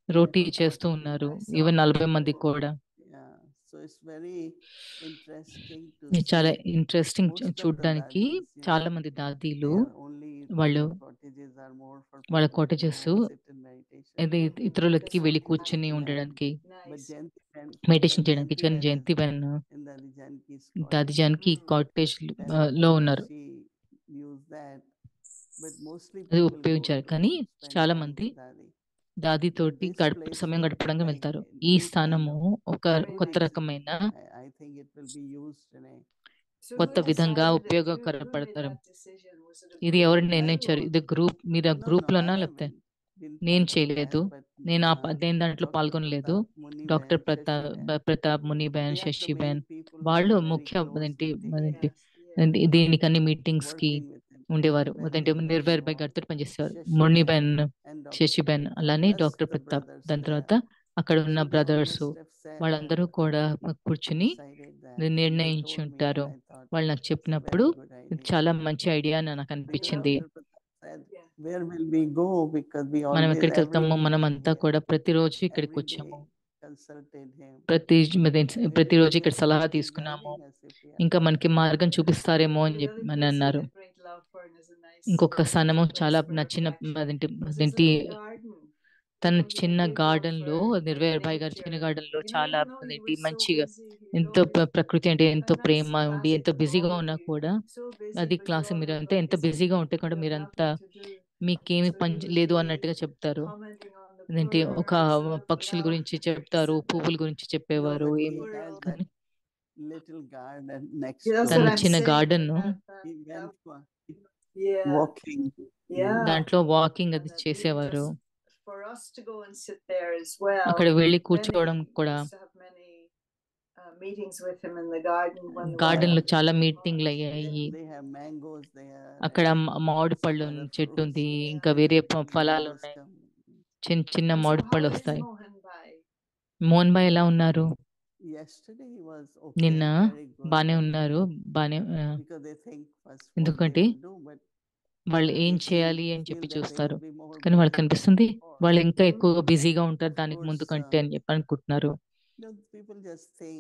Speaker 2: రోటీ
Speaker 5: for
Speaker 2: చేస్తూ
Speaker 5: 40
Speaker 2: ఉన్నారు
Speaker 6: I saw
Speaker 2: ఈవెన్ నలభై మంది
Speaker 6: people.
Speaker 2: కూడా
Speaker 5: Yeah, so it's very interesting to
Speaker 2: ఇది చాలా
Speaker 5: see
Speaker 2: interesting
Speaker 5: most of the
Speaker 2: చూడడానికి
Speaker 5: dadis, you
Speaker 2: చాలా
Speaker 5: know,
Speaker 2: మంది
Speaker 5: they
Speaker 2: దాదీలు
Speaker 5: are only
Speaker 2: వాళ్ళు
Speaker 5: their cottages are more for
Speaker 2: వాళ్ళ
Speaker 5: people to
Speaker 2: cottages
Speaker 5: go and sit in meditation.
Speaker 2: ఇది
Speaker 6: Mhm.
Speaker 2: ఇతరులకి
Speaker 6: That's
Speaker 2: వెళ్ళి
Speaker 6: what
Speaker 2: కూర్చుని
Speaker 5: Yeah.
Speaker 2: ఉండడానికి
Speaker 5: But
Speaker 6: Nice.
Speaker 5: Jayanti Ben,
Speaker 2: meditation
Speaker 5: but
Speaker 2: చేయడానికి
Speaker 5: Jayanti
Speaker 2: కానీ
Speaker 5: Ben
Speaker 2: Jayanti
Speaker 5: is
Speaker 2: Ben
Speaker 5: in the Janki's
Speaker 2: Dadi
Speaker 5: cottage.
Speaker 2: Janki
Speaker 6: Mm.
Speaker 2: Cottage
Speaker 5: and
Speaker 2: లో ఉన్నారు
Speaker 5: she used that. But mostly
Speaker 2: అది
Speaker 5: people go
Speaker 2: ఉపయోగించారు
Speaker 5: to
Speaker 2: కానీ
Speaker 5: spend
Speaker 2: చాలా
Speaker 5: time
Speaker 2: మంది
Speaker 5: with Dadi.
Speaker 2: దాది
Speaker 5: But
Speaker 2: తోటి
Speaker 5: this
Speaker 2: గడప
Speaker 5: place
Speaker 2: సమయం
Speaker 5: will be
Speaker 2: గడపడానికి
Speaker 5: like
Speaker 2: వెళ్తారు
Speaker 5: a
Speaker 2: ఈ
Speaker 5: new kind
Speaker 2: స్థానము
Speaker 5: of
Speaker 2: ఒక
Speaker 6: Very
Speaker 2: కొత్త
Speaker 6: nice.
Speaker 2: రకమైన
Speaker 5: I, I think it will be used in a
Speaker 6: So who
Speaker 2: కొత్త విధంగా
Speaker 6: decided it? Who, who made
Speaker 2: ఉపయోగపడతారు
Speaker 6: that decision? Was it a
Speaker 2: ఇది
Speaker 6: group
Speaker 2: ఎవరు
Speaker 6: of you
Speaker 2: నిర్ణయించారు
Speaker 6: or-
Speaker 2: ఇది గ్రూప్ మీరు
Speaker 5: No, no,
Speaker 2: గ్రూప్ లోనా
Speaker 5: I
Speaker 2: లేకపోతే
Speaker 5: haven't been
Speaker 2: నేను
Speaker 5: part of
Speaker 2: చేయలేదు
Speaker 5: that, but,
Speaker 2: నేను ఆ
Speaker 5: uh,
Speaker 2: ప- దేని దాంట్లో
Speaker 5: Dr.
Speaker 2: పాల్గొనలేదు
Speaker 5: Pratap Muni
Speaker 2: doctor
Speaker 5: Ben,
Speaker 2: Pratap
Speaker 5: Shashi Ben,
Speaker 2: బ- Pratap Muni
Speaker 5: they
Speaker 2: Ben
Speaker 5: are the
Speaker 2: Shashi
Speaker 5: main
Speaker 2: Ben
Speaker 5: people who
Speaker 2: వాళ్ళు
Speaker 5: are very
Speaker 2: ముఖ్య
Speaker 5: close
Speaker 2: అదేంటి
Speaker 5: with the
Speaker 2: అదేంటి
Speaker 6: Yes, yeah.
Speaker 2: దీ- దీనికన్ని మీటింగ్స్ కి
Speaker 5: working with him.
Speaker 2: ఉండేవారు
Speaker 5: Muni Ben
Speaker 2: అదేంటి
Speaker 5: is
Speaker 2: నిర్వేర్
Speaker 5: also
Speaker 2: బై గారితో పనిచేసేవారు
Speaker 5: Shashi
Speaker 2: Muni
Speaker 5: Ben
Speaker 2: Ben
Speaker 5: and Dr.
Speaker 2: Shashi Ben
Speaker 5: Pratap,
Speaker 2: అలానే
Speaker 5: plus
Speaker 2: doctor
Speaker 5: the
Speaker 2: Pratap
Speaker 5: brothers
Speaker 2: దాని
Speaker 5: there.
Speaker 2: తర్వాత అక్కడ ఉన్న
Speaker 5: So they all
Speaker 2: brothers
Speaker 5: must have sat
Speaker 2: వాళ్ళందరూ
Speaker 5: and
Speaker 2: కూడా కూర్చుని
Speaker 5: decided that.
Speaker 2: ఇది
Speaker 5: and they
Speaker 2: నిర్ణయించి
Speaker 5: told me
Speaker 2: ఉంటారు
Speaker 5: and I thought
Speaker 2: వాళ్ళు నాకు
Speaker 5: it's a
Speaker 2: చెప్పినప్పుడు
Speaker 5: very good
Speaker 2: ఇది
Speaker 5: idea.
Speaker 2: చాలా మంచి ఐడియా అని నాకు
Speaker 5: Then
Speaker 2: అనిపించింది
Speaker 5: Dr. Pratap said,
Speaker 6: Yeah.
Speaker 5: where will we go? Because we
Speaker 2: మనం
Speaker 5: always
Speaker 2: ఎక్కడికి
Speaker 5: every
Speaker 2: వెళ్తాము
Speaker 5: week
Speaker 2: మనం
Speaker 5: we
Speaker 2: అంతా
Speaker 5: here.
Speaker 2: కూడా ప్రతిరోజు ఇక్కడికి
Speaker 5: Every
Speaker 2: వచ్చాము
Speaker 5: day consulted him.
Speaker 2: ప్రతి అదే
Speaker 5: And we
Speaker 2: ప్రతిరోజు
Speaker 5: didn't
Speaker 2: ఇక్కడ
Speaker 5: know
Speaker 2: సలహా
Speaker 5: he would be
Speaker 2: తీసుకున్నాము
Speaker 5: guiding us if we are
Speaker 2: ఇంకా
Speaker 5: not
Speaker 2: మనకి మార్గం చూపిస్తారేమో అని
Speaker 6: The
Speaker 2: చెప్పి
Speaker 6: other
Speaker 2: అని
Speaker 6: place I
Speaker 2: అన్నారు
Speaker 6: had great love for and is a nice
Speaker 2: ఇంకొక స్థానము
Speaker 6: place
Speaker 2: చాలా
Speaker 6: for
Speaker 2: నచ్చిన
Speaker 6: reflection
Speaker 2: అదేంటి
Speaker 6: was his
Speaker 2: అదేంటి
Speaker 6: little garden.
Speaker 2: తన
Speaker 6: You know, he had
Speaker 2: చిన్న
Speaker 6: great love
Speaker 2: గార్డెన్ లో
Speaker 6: for- for
Speaker 2: నిర్వేర్ భాయ్ గారి చిన్న
Speaker 6: nature.
Speaker 2: గార్డెన్ లో
Speaker 6: You know,
Speaker 2: చాలా
Speaker 6: even though he
Speaker 2: అదేంటి
Speaker 6: was so
Speaker 2: మంచిగా
Speaker 6: busy, he had
Speaker 2: ఎంతో
Speaker 6: always
Speaker 2: ప్ర- ప్రకృతి అంటే ఎంతో
Speaker 6: a nice
Speaker 2: ప్రేమ ఉండి
Speaker 6: classic
Speaker 2: ఎంతో
Speaker 6: to
Speaker 2: బిజీగా
Speaker 6: all of
Speaker 2: ఉన్నా
Speaker 6: you.
Speaker 2: కూడా
Speaker 6: So busy,
Speaker 2: అది
Speaker 6: but you
Speaker 2: క్లాస్
Speaker 6: all
Speaker 2: మీరు
Speaker 6: look
Speaker 2: అంతా
Speaker 6: like
Speaker 2: ఎంత
Speaker 6: as if
Speaker 2: బిజీగా ఉంటే
Speaker 6: you
Speaker 2: కూడా
Speaker 6: have
Speaker 2: మీరంతా
Speaker 6: nothing to do.
Speaker 2: మీకేమి
Speaker 6: So
Speaker 2: పని
Speaker 6: he would
Speaker 2: లేదు
Speaker 6: be
Speaker 2: అన్నట్టుగా చెప్తారు
Speaker 6: commenting on the
Speaker 2: అదేంటి ఒక
Speaker 6: birds and the
Speaker 2: పక్షుల గురించి
Speaker 6: flowers
Speaker 2: చెప్తారు
Speaker 6: and the-
Speaker 2: పువ్వుల గురించి
Speaker 5: No,
Speaker 2: చెప్పేవారు
Speaker 5: but
Speaker 2: ఏమి
Speaker 5: he has
Speaker 6: Squirrel.
Speaker 5: that
Speaker 2: కానీ
Speaker 5: little garden next
Speaker 6: Yeah, that's
Speaker 5: to
Speaker 2: తన
Speaker 6: what
Speaker 5: him.
Speaker 6: I'm
Speaker 2: చిన్న
Speaker 6: saying.
Speaker 2: Garden
Speaker 6: that- that-
Speaker 5: He
Speaker 6: that-
Speaker 5: went for
Speaker 6: Yeah.
Speaker 5: walking.
Speaker 6: Yeah.
Speaker 2: దాంట్లో వాకింగ్
Speaker 6: And
Speaker 2: అది
Speaker 6: that even
Speaker 2: చేసేవారు
Speaker 6: just for us to go and sit there as well.
Speaker 2: అక్కడ వెళ్ళి
Speaker 6: Many
Speaker 2: కూర్చోవడం కూడా
Speaker 6: used to have many uh, meetings with him in the garden when the
Speaker 2: garden లో
Speaker 6: weather
Speaker 2: చాలా
Speaker 6: was
Speaker 2: మీటింగ్లు
Speaker 6: hot.
Speaker 2: అయ్యాయి
Speaker 5: They have mangoes there.
Speaker 2: అక్కడ
Speaker 5: and
Speaker 2: మ- మామిడి
Speaker 5: some
Speaker 2: పళ్ళు
Speaker 5: other
Speaker 2: చెట్టు
Speaker 5: fruits.
Speaker 2: ఉంది
Speaker 6: Yeah.
Speaker 2: ఇంకా వేరే ప-
Speaker 5: and
Speaker 2: ఫలాలు
Speaker 5: mangoes
Speaker 2: ఉన్నాయి
Speaker 5: come.
Speaker 2: చిన్న చిన్న
Speaker 6: And so
Speaker 2: మామిడి
Speaker 6: how
Speaker 2: పళ్ళు
Speaker 6: is
Speaker 2: వస్తాయి
Speaker 6: Mohan Bhai?
Speaker 2: మోహన్ భాయ్ ఎలా ఉన్నారు
Speaker 5: Yesterday he was
Speaker 2: నిన్న
Speaker 5: okay, very good.
Speaker 2: బానే
Speaker 5: but
Speaker 2: ఉన్నారు బానే ఆ,
Speaker 5: Because they think first what
Speaker 2: ఎందుకంటే
Speaker 5: they will do, but
Speaker 2: వాళ్ళు ఏం
Speaker 5: they
Speaker 2: చేయాలి
Speaker 5: seem-
Speaker 2: అని
Speaker 5: feel
Speaker 2: చెప్పి
Speaker 5: that they will
Speaker 2: చూస్తారు
Speaker 5: be more
Speaker 2: కానీ వాళ్ళకి
Speaker 5: busy than
Speaker 2: అనిపిస్తుంది
Speaker 5: before.
Speaker 2: వాళ్ళు ఇంకా
Speaker 6: Mhm.
Speaker 2: ఎక్కువగా బిజీగా ఉంటారు
Speaker 5: Of
Speaker 2: దానికి ముందు
Speaker 5: course,
Speaker 2: కంటే
Speaker 5: uh,
Speaker 2: అని చెప్పి అనుకుంటున్నారు
Speaker 5: You know, people just think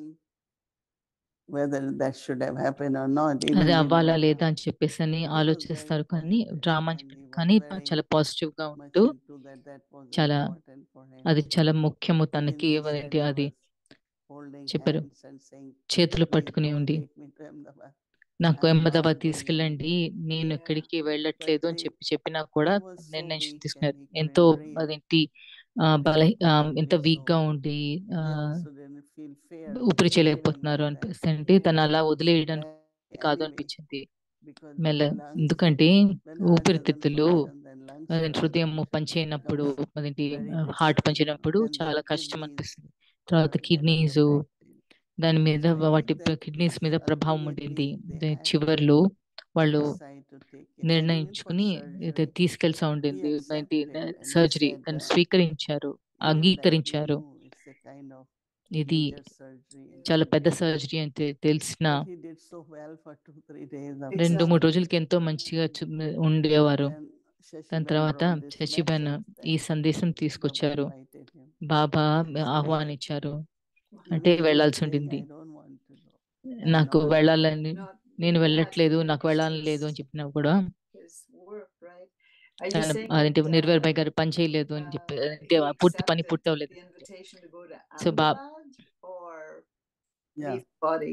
Speaker 5: whether that should have happened or not.
Speaker 2: అది
Speaker 5: Even we
Speaker 2: అవ్వాలా
Speaker 5: know
Speaker 2: లేదా
Speaker 5: that
Speaker 2: అని చెప్పేసి అని
Speaker 5: he was very
Speaker 2: ఆలోచిస్తారు కానీ
Speaker 5: positive
Speaker 2: డ్రామా అని
Speaker 5: and
Speaker 2: చెప్పి
Speaker 5: he was
Speaker 2: కానీ
Speaker 5: very
Speaker 2: చాలా పాజిటివ్ గా
Speaker 5: much
Speaker 2: ఉంటూ
Speaker 5: into that. That was
Speaker 2: చాలా
Speaker 5: important for him.
Speaker 2: అది చాలా ముఖ్యము
Speaker 5: Even
Speaker 2: తనకి
Speaker 5: he said
Speaker 2: ఏంటి
Speaker 5: he
Speaker 2: అది
Speaker 5: was holding
Speaker 2: చెప్పారు.
Speaker 5: hands and saying,
Speaker 2: చేతులు
Speaker 5: "Please
Speaker 2: పట్టుకుని
Speaker 5: don't
Speaker 2: ఉండి
Speaker 5: take me to Ahmedabad."
Speaker 2: నాకు
Speaker 5: I'm
Speaker 2: అహ్మదాబాద్
Speaker 5: not going
Speaker 2: తీసుకెళ్ళండి నేను
Speaker 6: Yeah.
Speaker 2: ఎక్కడికి వెళ్ళట్లేదు అని
Speaker 5: they-
Speaker 2: చెప్పి చెప్పినా కూడా
Speaker 5: he was so
Speaker 2: నిర్ణయించి
Speaker 5: weak
Speaker 2: తీసుకున్నారు
Speaker 5: and he couldn't
Speaker 2: ఎంతో
Speaker 5: breathe.
Speaker 2: అదేంటి ఆ, బల ఆ, ఎంత
Speaker 5: Okay,
Speaker 2: వీక్ గా
Speaker 5: so
Speaker 2: ఉండి ఆ,
Speaker 5: They also didn't feel fair to
Speaker 2: ఊపిరి
Speaker 5: leave him
Speaker 2: చేయలేకపోతున్నారు
Speaker 5: like that.
Speaker 2: అనిపిస్తుంది తను అలా వదిలేయడానికి
Speaker 5: But
Speaker 2: కాదు
Speaker 5: anyway,
Speaker 2: అనిపించింది
Speaker 5: because
Speaker 2: మెల్ల
Speaker 5: lungs,
Speaker 2: ఎందుకంటే
Speaker 5: when heart doesn't
Speaker 2: ఊపిరితిత్తులు
Speaker 5: function, then lungs
Speaker 2: అదేంటి
Speaker 5: are
Speaker 2: హృదయం పనిచేయనప్పుడు అదేంటి
Speaker 5: very
Speaker 2: హార్ట్
Speaker 5: difficult, you
Speaker 2: పనిచేయనప్పుడు
Speaker 5: know, and the
Speaker 2: చాలా కష్టం
Speaker 5: kidneys
Speaker 2: అనిపిస్తుంది తర్వాత
Speaker 5: are kind of
Speaker 2: kidneys
Speaker 5: affected.
Speaker 2: దాని మీద
Speaker 5: So I
Speaker 2: వాటి
Speaker 5: think that
Speaker 2: కిడ్నీస్ మీద ప్రభావం
Speaker 5: ultimately
Speaker 2: ఉండింది
Speaker 5: they
Speaker 2: దే-
Speaker 5: had to
Speaker 2: చివర్లో వాళ్ళు
Speaker 5: decide to take him. And even for
Speaker 2: నిర్ణయించుకుని ఇది
Speaker 5: surgery,
Speaker 2: తీసుకెళ్తా
Speaker 5: he
Speaker 2: ఉండింది
Speaker 5: accepted and he
Speaker 2: surgery
Speaker 5: said,
Speaker 2: దాన్ని
Speaker 5: uh,
Speaker 2: స్వీకరించారు
Speaker 5: even that he
Speaker 2: అంగీకరించారు
Speaker 5: knew it's a kind of
Speaker 2: ఇది
Speaker 5: major surgery and
Speaker 2: చాలా
Speaker 5: he
Speaker 2: పెద్ద
Speaker 5: did it.
Speaker 2: సర్జరీ అని తె- తెలిసిన
Speaker 5: But he did so well for two, three days after
Speaker 2: రెండు మూడు
Speaker 6: Exactly.
Speaker 2: రోజులకి ఎంతో మంచిగా చు- ఉండేవారు
Speaker 5: Then Shashi
Speaker 2: దాని
Speaker 5: Ben
Speaker 2: తర్వాత
Speaker 5: brought this
Speaker 2: శశిబెన్
Speaker 5: message
Speaker 2: ఈ
Speaker 5: that
Speaker 2: సందేశం
Speaker 5: Baba
Speaker 2: తీసుకొచ్చారు
Speaker 5: invited him.
Speaker 2: Baba
Speaker 5: And say,
Speaker 2: ఆహ్వానించారు
Speaker 5: "You
Speaker 2: అంటే
Speaker 5: know, he was
Speaker 2: వెళ్ళాల్సి
Speaker 5: saying,
Speaker 2: ఉంటుంది
Speaker 5: "I don't want to go. I'm
Speaker 2: నాకు
Speaker 5: not
Speaker 2: వెళ్ళాలని
Speaker 6: Not,
Speaker 2: నేను
Speaker 6: yeah,
Speaker 2: వెళ్ళట్లేదు
Speaker 6: he
Speaker 2: నాకు వెళ్ళాలని లేదు అని
Speaker 6: finished
Speaker 2: చెప్పినా కూడా
Speaker 6: his work, right? Are you
Speaker 2: తన
Speaker 6: saying
Speaker 2: అదేంటి
Speaker 6: that,
Speaker 2: నిర్వేర్
Speaker 6: uh,
Speaker 2: భాయ్ గారు పని చేయలేదు అని చెప్పి
Speaker 6: uh,
Speaker 2: అంటే
Speaker 6: he
Speaker 2: ఆ పూర్తి పని
Speaker 6: accepted
Speaker 2: పూర్తి అవ్వలేదు
Speaker 6: the invitation to go to
Speaker 2: So, Bab-
Speaker 6: Ahmedabad or
Speaker 5: Yeah,
Speaker 6: leave the body?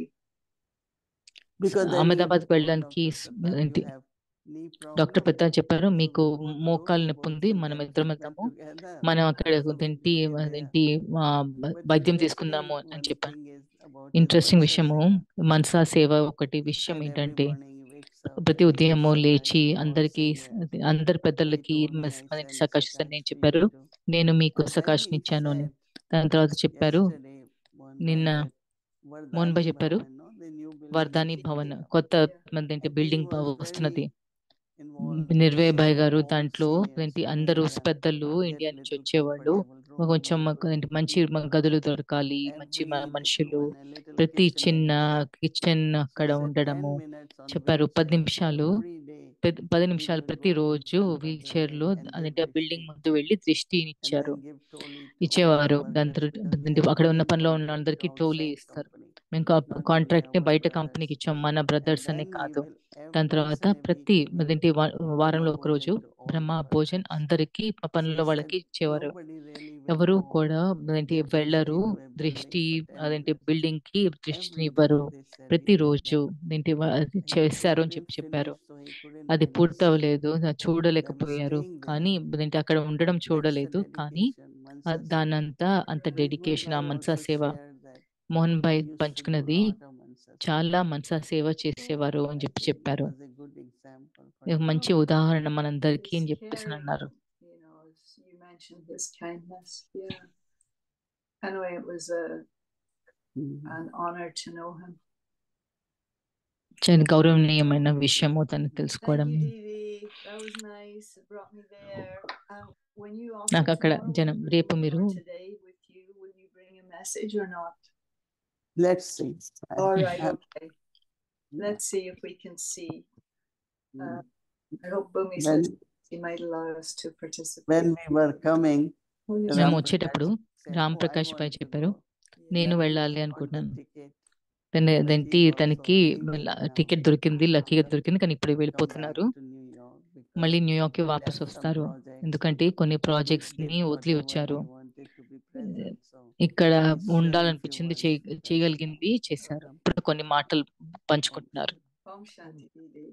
Speaker 5: because then he
Speaker 2: అహ్మదాబాద్కి
Speaker 5: told
Speaker 2: వెళ్ళడానికి
Speaker 5: Dr.
Speaker 2: స్-
Speaker 5: Pratap,
Speaker 2: ఏంటి
Speaker 5: "You have knee
Speaker 2: doctor
Speaker 5: problem,
Speaker 2: Pratap చెప్పారు
Speaker 5: so
Speaker 2: మీకు
Speaker 5: we both
Speaker 2: మోకాలు
Speaker 5: go, we
Speaker 2: నొప్పి
Speaker 5: both
Speaker 2: ఉంది
Speaker 5: will
Speaker 2: మనం
Speaker 5: get
Speaker 2: ఇద్దరం
Speaker 5: treatment
Speaker 2: వెళ్దాము
Speaker 5: together.
Speaker 2: మనం అక్కడ
Speaker 5: So we
Speaker 2: అదేంటి
Speaker 5: will be there."
Speaker 2: అదేంటి ఆ, బ-
Speaker 5: But
Speaker 2: వైద్యం
Speaker 5: interesting
Speaker 2: తీసుకుందాము అని
Speaker 5: one
Speaker 2: చెప్పాను
Speaker 5: thing is about his
Speaker 2: interesting
Speaker 5: Mansa
Speaker 2: విషయము
Speaker 5: Seva.
Speaker 2: మనసా సేవ ఒకటి
Speaker 5: He
Speaker 2: విషయం
Speaker 5: said every
Speaker 2: ఏంటంటే
Speaker 5: morning he wakes up
Speaker 2: ప్రతి
Speaker 5: and
Speaker 2: ఉదయము
Speaker 5: Sakash
Speaker 2: లేచి
Speaker 5: was
Speaker 2: అందరికి
Speaker 5: saying,
Speaker 2: అందరి
Speaker 5: he
Speaker 2: పెద్దలకి
Speaker 5: told me,
Speaker 2: మెస్-
Speaker 5: "I
Speaker 2: అదేంటి
Speaker 5: sent
Speaker 2: సకాష్ సార్
Speaker 5: Sakash
Speaker 2: నేను
Speaker 5: to
Speaker 2: చెప్పారు
Speaker 5: you too."
Speaker 2: నేను మీకు
Speaker 5: And then
Speaker 2: సకాష్
Speaker 5: he
Speaker 2: ఇచ్చాను అని
Speaker 5: said
Speaker 2: దాని తర్వాత చెప్పారు
Speaker 5: yesterday, Mohan
Speaker 2: నిన్న
Speaker 5: Bhai, that
Speaker 2: Mohan Bhai
Speaker 5: Vardhani
Speaker 2: చెప్పారు
Speaker 5: Bhavan, no, the new building
Speaker 2: Vardhani
Speaker 5: is
Speaker 2: Bhavan
Speaker 5: coming up.
Speaker 2: కొత్త
Speaker 6: Yeah.
Speaker 2: ఏంటి
Speaker 5: And he
Speaker 2: బిల్డింగ్
Speaker 5: was
Speaker 2: వస్తున్నది
Speaker 5: very involved with
Speaker 2: నిర్వే
Speaker 5: some
Speaker 2: భాయ్ గారు
Speaker 5: old
Speaker 2: దాంట్లో
Speaker 5: seniors
Speaker 2: ఏంటి
Speaker 5: from
Speaker 2: అందరూ
Speaker 5: India
Speaker 2: పెద్దలు
Speaker 5: to get
Speaker 2: ఇండియా నుంచి
Speaker 5: little
Speaker 2: వచ్చేవాళ్ళు
Speaker 5: comfortable room
Speaker 2: కొంచెం
Speaker 5: and
Speaker 2: మాకు
Speaker 5: good
Speaker 2: ఏంటి మంచి
Speaker 5: people.
Speaker 2: మ- గదులు దొరకాలి మంచి మ-
Speaker 5: Every
Speaker 2: మనుషులు
Speaker 5: little one, a little
Speaker 2: ప్రతి
Speaker 5: kitchenette
Speaker 2: చిన్న
Speaker 5: there.
Speaker 2: కిచెన్
Speaker 5: So
Speaker 2: అక్కడ
Speaker 5: he said 10
Speaker 2: ఉండడము
Speaker 5: minutes on
Speaker 2: చెప్పారు పది
Speaker 5: Wednesday
Speaker 2: నిమిషాలు
Speaker 5: every day
Speaker 2: పెద్ద పది నిమిషాలు ప్రతిరోజు వీల్ చైర్ లో అదేంటి ఆ బిల్డింగ్ ముందు వెళ్ళి దృష్టిని ఇచ్చారు ఇచ్చేవారు దాని తర్వా- అదేంటి అక్కడ ఉన్న పనిలో ఉన్న అందరికీ టోలీ ఇస్తారు మేము కాంట్రాక్ట్ ని బయట కంపెనీకి ఇచ్చాం మన బ్రదర్స్ అనే కాదు దాని తర్వాత ప్రతి అదేంటి వా- వారంలో ఒక రోజు బ్రహ్మ భోజన్ అందరికీ ప- పనుల వాళ్ళకి ఇచ్చేవారు ఎవరు కూడా అదేంటి వెళ్ళరు దృష్టి అదేంటి బిల్డింగ్ కి దృష్టిని ఇవ్వరు ప్రతిరోజు ఏంటి వా- అది చేశారు అని చెప్పి చెప్పారు అది పూర్తవలేదు అది చూడలేకపోయారు కానీ అదేంటి అక్కడ ఉండడం చూడలేదు కానీ ఆ దానంతా అంత డెడికేషన్ ఆ మనసా సేవ మోహన్ భాయ్ పంచుకున్నది చాలా మనసా సేవ చేసేవారు అని చెప్పి చెప్పారు ఇది ఒక మంచి ఉదాహరణ మనందరికీ అని
Speaker 6: His
Speaker 2: చెప్పేసి
Speaker 6: caring,
Speaker 2: అన్నారు
Speaker 6: you know, as you mentioned his kindness. Yeah. Anyway, it was a, an honor to know him.
Speaker 2: చాలా గౌరవనీయమైన విషయము తను
Speaker 6: Thank
Speaker 2: తెలుసుకోవడం
Speaker 6: you, Dee. That was nice. It brought me there. Um, when you also
Speaker 2: నాకు అక్కడ
Speaker 6: tomorrow
Speaker 2: జనం
Speaker 6: bring
Speaker 2: రేపు
Speaker 6: one
Speaker 2: మీరు
Speaker 6: more today with you, will you bring a message or not?
Speaker 5: Let's see.
Speaker 6: All right, okay. Let's see if we can see. Uh, I hope Bumi
Speaker 5: When,
Speaker 6: says he might allow us to participate.
Speaker 5: when we were coming,
Speaker 2: మేము
Speaker 5: Ram
Speaker 2: వచ్చేటప్పుడు
Speaker 5: Prakash said,
Speaker 2: Ram
Speaker 5: "Oh, I
Speaker 2: Prakash
Speaker 5: want
Speaker 2: pi
Speaker 5: to
Speaker 2: చెప్పారు
Speaker 5: go."
Speaker 2: నేను
Speaker 5: Then we
Speaker 2: వెళ్ళాలి
Speaker 5: got the
Speaker 2: అనుకుంటున్నాను
Speaker 5: ticket.
Speaker 2: తన
Speaker 5: But
Speaker 2: అదేంటి
Speaker 5: he's also
Speaker 2: తనకి
Speaker 5: thinking now
Speaker 2: ticket దొరికింది లక్కీగా
Speaker 5: to
Speaker 2: దొరికింది కానీ ఇప్పుడు
Speaker 5: come back
Speaker 2: వెళ్ళిపోతున్నారు
Speaker 5: to New York
Speaker 2: మళ్ళీ
Speaker 5: because
Speaker 2: న్యూయార్క్ కి
Speaker 5: he
Speaker 2: వాపస్
Speaker 5: left some
Speaker 2: వస్తారు
Speaker 5: projects
Speaker 2: ఎందుకంటే
Speaker 5: and
Speaker 2: కొన్ని
Speaker 5: he
Speaker 2: ప్రాజెక్ట్స్
Speaker 5: did
Speaker 2: ని వదిలి
Speaker 5: whatever
Speaker 2: వచ్చారు
Speaker 5: he wanted to be present. So
Speaker 2: ఇక్కడ
Speaker 5: he's sharing few
Speaker 2: ఉండాలనిపించింది
Speaker 5: words
Speaker 2: చేయ
Speaker 5: with us now.
Speaker 2: చేయగలిగింది చేశారు ఇప్పుడు కొన్ని మాటలు పంచుకుంటున్నారు
Speaker 6: Om Shanti Didi.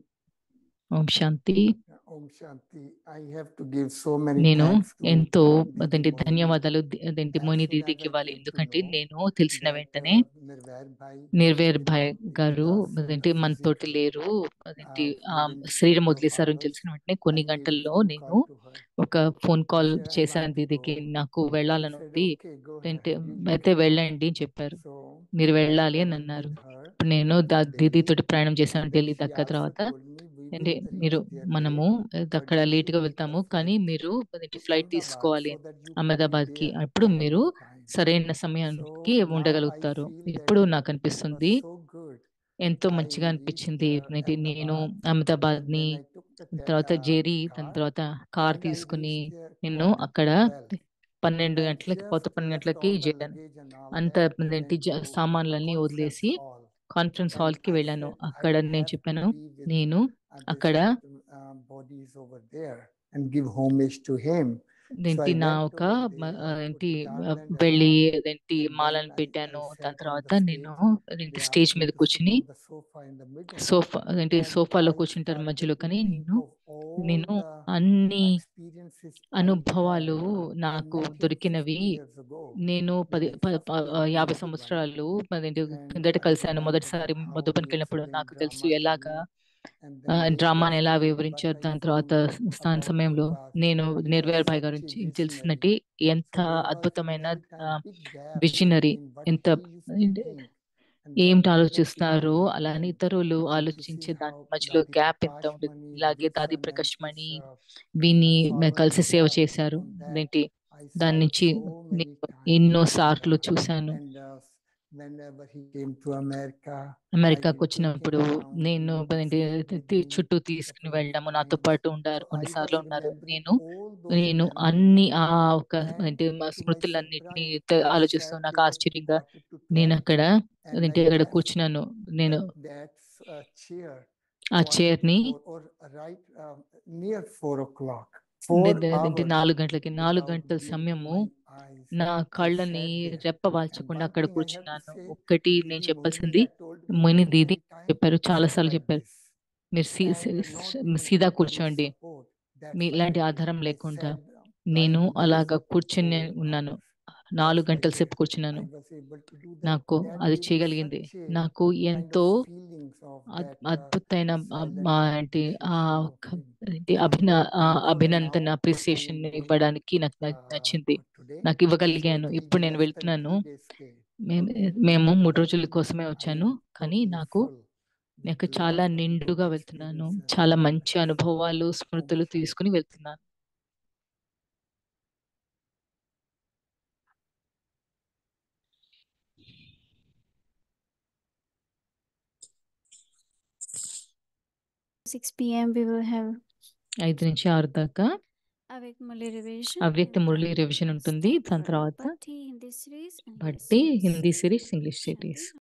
Speaker 2: ఓం శాంతి
Speaker 7: Om Shanti. I have to give so many
Speaker 2: నేను
Speaker 7: thanks to
Speaker 2: ఎంతో
Speaker 7: Didi
Speaker 2: అదేంటి
Speaker 7: Moini.
Speaker 2: ధన్యవాదాలు ది- అదేంటి
Speaker 7: As
Speaker 2: మోని
Speaker 7: soon as
Speaker 2: దీదీకి
Speaker 7: I
Speaker 2: ఇవ్వాలి
Speaker 7: came to
Speaker 2: ఎందుకంటే
Speaker 7: know
Speaker 2: నేను తెలిసిన
Speaker 7: that
Speaker 2: వెంటనే
Speaker 7: uh, Nirvair Bhai
Speaker 2: నిర్వేర్
Speaker 7: is
Speaker 2: Bhai
Speaker 7: not
Speaker 2: గారు
Speaker 7: with us,
Speaker 2: అదేంటి
Speaker 7: uh,
Speaker 2: మనతోటి
Speaker 7: physically.
Speaker 2: లేరు అదేంటి
Speaker 7: Uh,
Speaker 2: ఆ
Speaker 7: within
Speaker 2: శరీరం
Speaker 7: couple of
Speaker 2: వదిలేశారు అని
Speaker 7: hours,
Speaker 2: తెలిసిన వెంటనే కొన్ని
Speaker 7: I gave a
Speaker 2: గంటల్లో
Speaker 7: phone
Speaker 2: నేను
Speaker 7: call to her.
Speaker 2: ఒక ఫోన్ కాల్
Speaker 7: Said, "I'd
Speaker 2: చేశాను
Speaker 7: like to
Speaker 2: దీదీకి
Speaker 7: go."
Speaker 2: నాకు
Speaker 7: She
Speaker 2: వెళ్ళాలని
Speaker 7: said,
Speaker 2: ఉంది
Speaker 7: "Okay, go ahead.
Speaker 2: అంటే
Speaker 7: You- you
Speaker 2: అయితే
Speaker 7: can go."
Speaker 2: వెళ్ళండి అని చెప్పారు
Speaker 7: So
Speaker 2: మీరు
Speaker 7: I
Speaker 2: వెళ్ళాలి అని
Speaker 7: traveled
Speaker 2: అన్నారు
Speaker 7: with her
Speaker 2: ఇప్పుడు నేను
Speaker 7: to
Speaker 2: దా-
Speaker 7: Delhi.
Speaker 2: దీదీతోటి ప్రయాణం చేశాను
Speaker 7: And then
Speaker 2: ఢిల్లీ
Speaker 7: she
Speaker 2: దగ్గర
Speaker 7: also
Speaker 2: తర్వాత
Speaker 7: told me, "We
Speaker 2: అంటే
Speaker 7: will
Speaker 2: మీరు
Speaker 7: reach there
Speaker 2: మనము
Speaker 7: late,
Speaker 2: అది
Speaker 7: but
Speaker 2: అక్కడ
Speaker 7: you
Speaker 2: లేట్ గా
Speaker 7: take a
Speaker 2: వెళ్తాము కానీ
Speaker 7: flight
Speaker 2: మీరు
Speaker 7: to
Speaker 2: ఫ్లైట్
Speaker 7: Ahmedabad
Speaker 2: తీసుకోవాలి
Speaker 7: so that you can be
Speaker 2: Ahmedabad కి
Speaker 7: there
Speaker 2: అప్పుడు
Speaker 7: ahead
Speaker 2: మీరు
Speaker 7: of time."
Speaker 2: సరైన
Speaker 7: So
Speaker 2: సమయానికి
Speaker 7: now I
Speaker 2: ఉండగలుగుతారు
Speaker 7: feel that
Speaker 2: ఇప్పుడు నాకు
Speaker 7: it was
Speaker 2: అనిపిస్తుంది
Speaker 7: so good.
Speaker 2: ఎంతో
Speaker 7: I
Speaker 2: మంచిగా
Speaker 7: reached
Speaker 2: అనిపించింది
Speaker 7: uh,
Speaker 2: ఏంటి నేను
Speaker 7: Ahmedabad
Speaker 2: అహ్మదాబాద్
Speaker 7: and
Speaker 2: ని
Speaker 7: then I took the ta-
Speaker 2: తర్వాత
Speaker 7: uh,
Speaker 2: జేరి దాని
Speaker 7: car
Speaker 2: తర్వాత కార్
Speaker 7: and I
Speaker 2: తీసుకుని
Speaker 7: reached there
Speaker 2: నేను
Speaker 7: quarter to
Speaker 2: అక్కడ
Speaker 7: 12.
Speaker 2: పన్నెండు
Speaker 7: I
Speaker 2: గంటలకి
Speaker 7: just
Speaker 2: కొత్త పన్నెండు
Speaker 7: left
Speaker 2: గంటలకి
Speaker 7: all the
Speaker 2: చేరాను
Speaker 7: luggage and all
Speaker 2: అంత
Speaker 7: that and
Speaker 2: ఏంటి
Speaker 7: went
Speaker 2: జ-
Speaker 7: to
Speaker 2: సామాన్లన్నీ
Speaker 7: conference
Speaker 2: వదిలేసి
Speaker 7: hall.
Speaker 2: కాన్ఫరెన్స్
Speaker 7: And
Speaker 2: హాల్ కి
Speaker 7: I
Speaker 2: వెళ్ళాను
Speaker 7: said, I
Speaker 2: అక్కడ నేను
Speaker 7: have to
Speaker 2: చెప్పాను
Speaker 7: be with
Speaker 2: నేను
Speaker 7: uh, this
Speaker 2: అక్కడ
Speaker 7: uh, bodies over there and give homage to him. So
Speaker 2: ఏంటి
Speaker 7: I
Speaker 2: నా
Speaker 7: went
Speaker 2: ఒక
Speaker 7: over
Speaker 2: మ-
Speaker 7: there,
Speaker 2: ఆ,
Speaker 7: put
Speaker 2: ఏంటి
Speaker 7: the
Speaker 2: ఆ,
Speaker 7: garland
Speaker 2: వెళ్ళి
Speaker 7: around,
Speaker 2: అదేంటి
Speaker 7: and then
Speaker 2: మాలను
Speaker 7: I, I
Speaker 2: పెట్టాను దాని
Speaker 7: sat on
Speaker 2: తర్వాత
Speaker 7: the
Speaker 2: నేను
Speaker 7: stage.
Speaker 2: అదేంటి
Speaker 7: They
Speaker 2: స్టేజ్
Speaker 7: asked me
Speaker 2: మీద
Speaker 7: to sit
Speaker 2: కూర్చుని
Speaker 7: on the sofa in the middle.
Speaker 2: Sofa అదేంటి
Speaker 7: And
Speaker 2: సోఫాలో
Speaker 7: I
Speaker 2: కూర్చుంటారు మధ్యలో
Speaker 7: started to
Speaker 2: కానీ
Speaker 7: think
Speaker 2: నేను
Speaker 7: of all
Speaker 2: నేను
Speaker 7: the
Speaker 2: అన్ని
Speaker 7: experiences I
Speaker 2: అనుభవాలు
Speaker 7: had from
Speaker 2: నాకు
Speaker 7: 1950
Speaker 2: దొరికినవి
Speaker 7: years ago
Speaker 2: నేను
Speaker 7: when
Speaker 2: పది
Speaker 7: I
Speaker 2: ప-
Speaker 7: first
Speaker 2: ప-
Speaker 7: came
Speaker 2: ఆ,
Speaker 7: to
Speaker 2: యాభై
Speaker 7: Madhuban.
Speaker 2: సంవత్సరాలు అదేంటి
Speaker 7: And
Speaker 2: కిందట
Speaker 7: I
Speaker 2: కలిశాను
Speaker 7: remembered
Speaker 2: మొదటిసారి
Speaker 7: how
Speaker 2: మధుబన్కి
Speaker 7: he
Speaker 2: వెళ్ళినప్పుడు
Speaker 7: explained
Speaker 2: నాకు తెలుసు
Speaker 7: drama to
Speaker 2: ఎలాగా
Speaker 7: me. And
Speaker 2: ఆ,
Speaker 7: then
Speaker 2: డ్రామాని
Speaker 7: later
Speaker 2: ఎలా
Speaker 7: stage, what
Speaker 2: వివరించారు
Speaker 7: I
Speaker 2: దాని తర్వాత
Speaker 7: found
Speaker 2: స్థాన
Speaker 7: about
Speaker 2: సమయంలో
Speaker 7: him was
Speaker 2: నేను
Speaker 7: he was
Speaker 2: నిర్వేర్ భాయ్
Speaker 7: such
Speaker 2: గురించి
Speaker 7: a visionary.
Speaker 2: తెలిసిందంటే ఎంత
Speaker 7: So there was a
Speaker 2: అద్భుతమైన
Speaker 7: great and big gap
Speaker 2: visionary
Speaker 7: between what
Speaker 2: ఎంత
Speaker 7: he used to think and
Speaker 2: ఏమిటి
Speaker 7: what other
Speaker 2: ఆలోచిస్తున్నారు
Speaker 7: people
Speaker 2: అలా అని
Speaker 7: think.
Speaker 2: ఇతరులు
Speaker 7: And to see
Speaker 2: ఆలోచించే దాని
Speaker 7: how
Speaker 2: మధ్యలో
Speaker 7: Dadi
Speaker 2: గ్యాప్ ఎంత
Speaker 7: Prakash
Speaker 2: ఉండేది
Speaker 7: Mani,
Speaker 2: ఇలాగే దాది
Speaker 7: Vixen and
Speaker 2: Prakash
Speaker 7: his
Speaker 2: Mani
Speaker 7: uh,
Speaker 2: విని
Speaker 7: uh,
Speaker 2: మే- కలిసి
Speaker 7: followers
Speaker 2: సేవ
Speaker 7: uh,
Speaker 2: చేశారు
Speaker 7: on that
Speaker 2: అదేంటి
Speaker 7: I
Speaker 2: దాని
Speaker 7: saw
Speaker 2: నుంచి
Speaker 7: so many
Speaker 2: నేను
Speaker 7: times.
Speaker 2: ఎన్నో
Speaker 7: And,
Speaker 2: సార్లు
Speaker 7: uh,
Speaker 2: చూశాను
Speaker 7: and uh, whenever he came to America, I
Speaker 2: అమెరికాకు
Speaker 7: will take him
Speaker 2: వచ్చినప్పుడు
Speaker 7: around,
Speaker 2: నేను
Speaker 7: you know, to
Speaker 2: అదేంటి
Speaker 7: sit with
Speaker 2: తి-
Speaker 7: me
Speaker 2: చుట్టూ
Speaker 7: a
Speaker 2: తీసుకుని
Speaker 7: couple of
Speaker 2: వెళ్ళడము నాతో
Speaker 7: times.
Speaker 2: పాటు ఉండారు
Speaker 7: So I
Speaker 2: కొన్నిసార్లు
Speaker 7: was
Speaker 2: ఉన్నారు
Speaker 7: remembering
Speaker 2: నేను
Speaker 7: all those
Speaker 2: నేను
Speaker 7: memories.
Speaker 2: అన్ని ఆ ఒక
Speaker 7: And
Speaker 2: అంటే మా
Speaker 7: to my
Speaker 2: స్మృతులన్నిటిని
Speaker 7: surprise,
Speaker 2: తె-
Speaker 7: I
Speaker 2: ఆలోచిస్తూ
Speaker 7: sat
Speaker 2: నాకు
Speaker 7: there
Speaker 2: ఆశ్చర్యంగా
Speaker 7: quarter to
Speaker 2: నేను
Speaker 7: 12
Speaker 2: అక్కడ
Speaker 7: and
Speaker 2: అదేంటి
Speaker 7: I
Speaker 2: అక్కడ
Speaker 7: just
Speaker 2: కూర్చున్నాను నేను
Speaker 7: took that uh, chair
Speaker 2: ఆ
Speaker 7: quarter
Speaker 2: చైర్
Speaker 7: to
Speaker 2: ని
Speaker 7: four or right um, near four o'clock. Four
Speaker 2: దే- దే- అదేంటి
Speaker 7: hours
Speaker 2: నాలుగు గంటలకి నాలుగు
Speaker 7: without
Speaker 2: గంటల
Speaker 7: blinking
Speaker 2: సమయము
Speaker 7: my eyes.
Speaker 2: నా
Speaker 7: I
Speaker 2: కళ్ళని
Speaker 7: sat there.
Speaker 2: రెప్ప
Speaker 7: And
Speaker 2: వాల్చకుండా
Speaker 7: one
Speaker 2: అక్కడ
Speaker 7: thing I have to
Speaker 2: కూర్చున్నాను
Speaker 7: say,
Speaker 2: ఒక్కటి నేను
Speaker 7: Didi Moini
Speaker 2: చెప్పాల్సింది
Speaker 7: had told me
Speaker 2: మొయిని
Speaker 7: many,
Speaker 2: Didi
Speaker 7: many times,
Speaker 2: చెప్పారు చాలా
Speaker 7: sit
Speaker 2: సార్లు
Speaker 7: like
Speaker 2: చెప్పారు
Speaker 7: this.
Speaker 2: మీరు సీ-
Speaker 7: And
Speaker 2: సీ-
Speaker 7: not
Speaker 2: సీ-
Speaker 7: even
Speaker 2: సీదా
Speaker 7: with any
Speaker 2: కూర్చోండి
Speaker 7: support.
Speaker 2: మీ
Speaker 7: That's what
Speaker 2: ఇలాంటి
Speaker 7: I did.
Speaker 2: ఆధారం
Speaker 7: I
Speaker 2: లేకుండా
Speaker 7: sat
Speaker 2: నేను
Speaker 7: like this
Speaker 2: అలాగా కూర్చుని
Speaker 7: four
Speaker 2: ఉన్నాను
Speaker 7: hours.
Speaker 2: నాలుగు
Speaker 7: That's
Speaker 2: గంటల
Speaker 7: like
Speaker 2: సేపు
Speaker 7: this.
Speaker 2: కూర్చున్నాను
Speaker 7: I was able to do that.
Speaker 2: నాకు
Speaker 7: That
Speaker 2: అది
Speaker 7: gave me
Speaker 2: చేయగలిగింది
Speaker 7: such a
Speaker 2: నాకు
Speaker 7: kind
Speaker 2: ఎంతో
Speaker 7: of feelings of
Speaker 2: అద్-
Speaker 7: that uh,
Speaker 2: అద్భుతమైన ఆ-
Speaker 7: silent
Speaker 2: మా ఏంటి ఆ
Speaker 7: appreciation of
Speaker 2: ఒక-
Speaker 7: him.
Speaker 2: ఏంటి
Speaker 7: And
Speaker 2: అభిన
Speaker 7: uh,
Speaker 2: ఆ
Speaker 7: therefore
Speaker 2: అభినందన
Speaker 7: now I
Speaker 2: appreciation
Speaker 7: am going
Speaker 2: ఇవ్వడానికి నాకు న-
Speaker 7: uh,
Speaker 2: నచ్చింది
Speaker 7: today.
Speaker 2: నాకు
Speaker 7: So
Speaker 2: ఇవ్వగలిగాను
Speaker 7: it will
Speaker 2: ఇప్పుడు
Speaker 7: be
Speaker 2: నేను
Speaker 7: less than
Speaker 2: వెళ్తున్నాను
Speaker 7: three days stay.
Speaker 2: మేము
Speaker 7: Okay.
Speaker 2: మేము మూడు
Speaker 7: But
Speaker 2: రోజుల కోసమే
Speaker 7: I
Speaker 2: వచ్చాను
Speaker 7: am
Speaker 2: కానీ
Speaker 7: totally
Speaker 2: నాకు
Speaker 7: full
Speaker 2: నాకు
Speaker 7: with
Speaker 2: చాలా
Speaker 7: lots of
Speaker 2: నిండుగా
Speaker 7: good
Speaker 2: వెళ్తున్నాను
Speaker 7: experiences
Speaker 2: చాలా
Speaker 7: and
Speaker 2: మంచి
Speaker 7: memories.
Speaker 2: అనుభవాలు
Speaker 7: Om
Speaker 2: స్మృతులు
Speaker 7: Shanti.
Speaker 2: తీసుకుని వెళ్తున్నాను
Speaker 8: 6 p.m. we will have
Speaker 2: ఐదు నుంచి ఆరు దాకా
Speaker 8: Avik Murli revision.
Speaker 2: అవ్యక్త
Speaker 8: and
Speaker 2: మురళి
Speaker 8: then
Speaker 2: రివిజన్ ఉంటుంది దాని తర్వాత
Speaker 8: Bhatti Hindi series. English
Speaker 2: Bhatti
Speaker 8: series.
Speaker 2: Hindi series English
Speaker 8: Shanti,
Speaker 2: series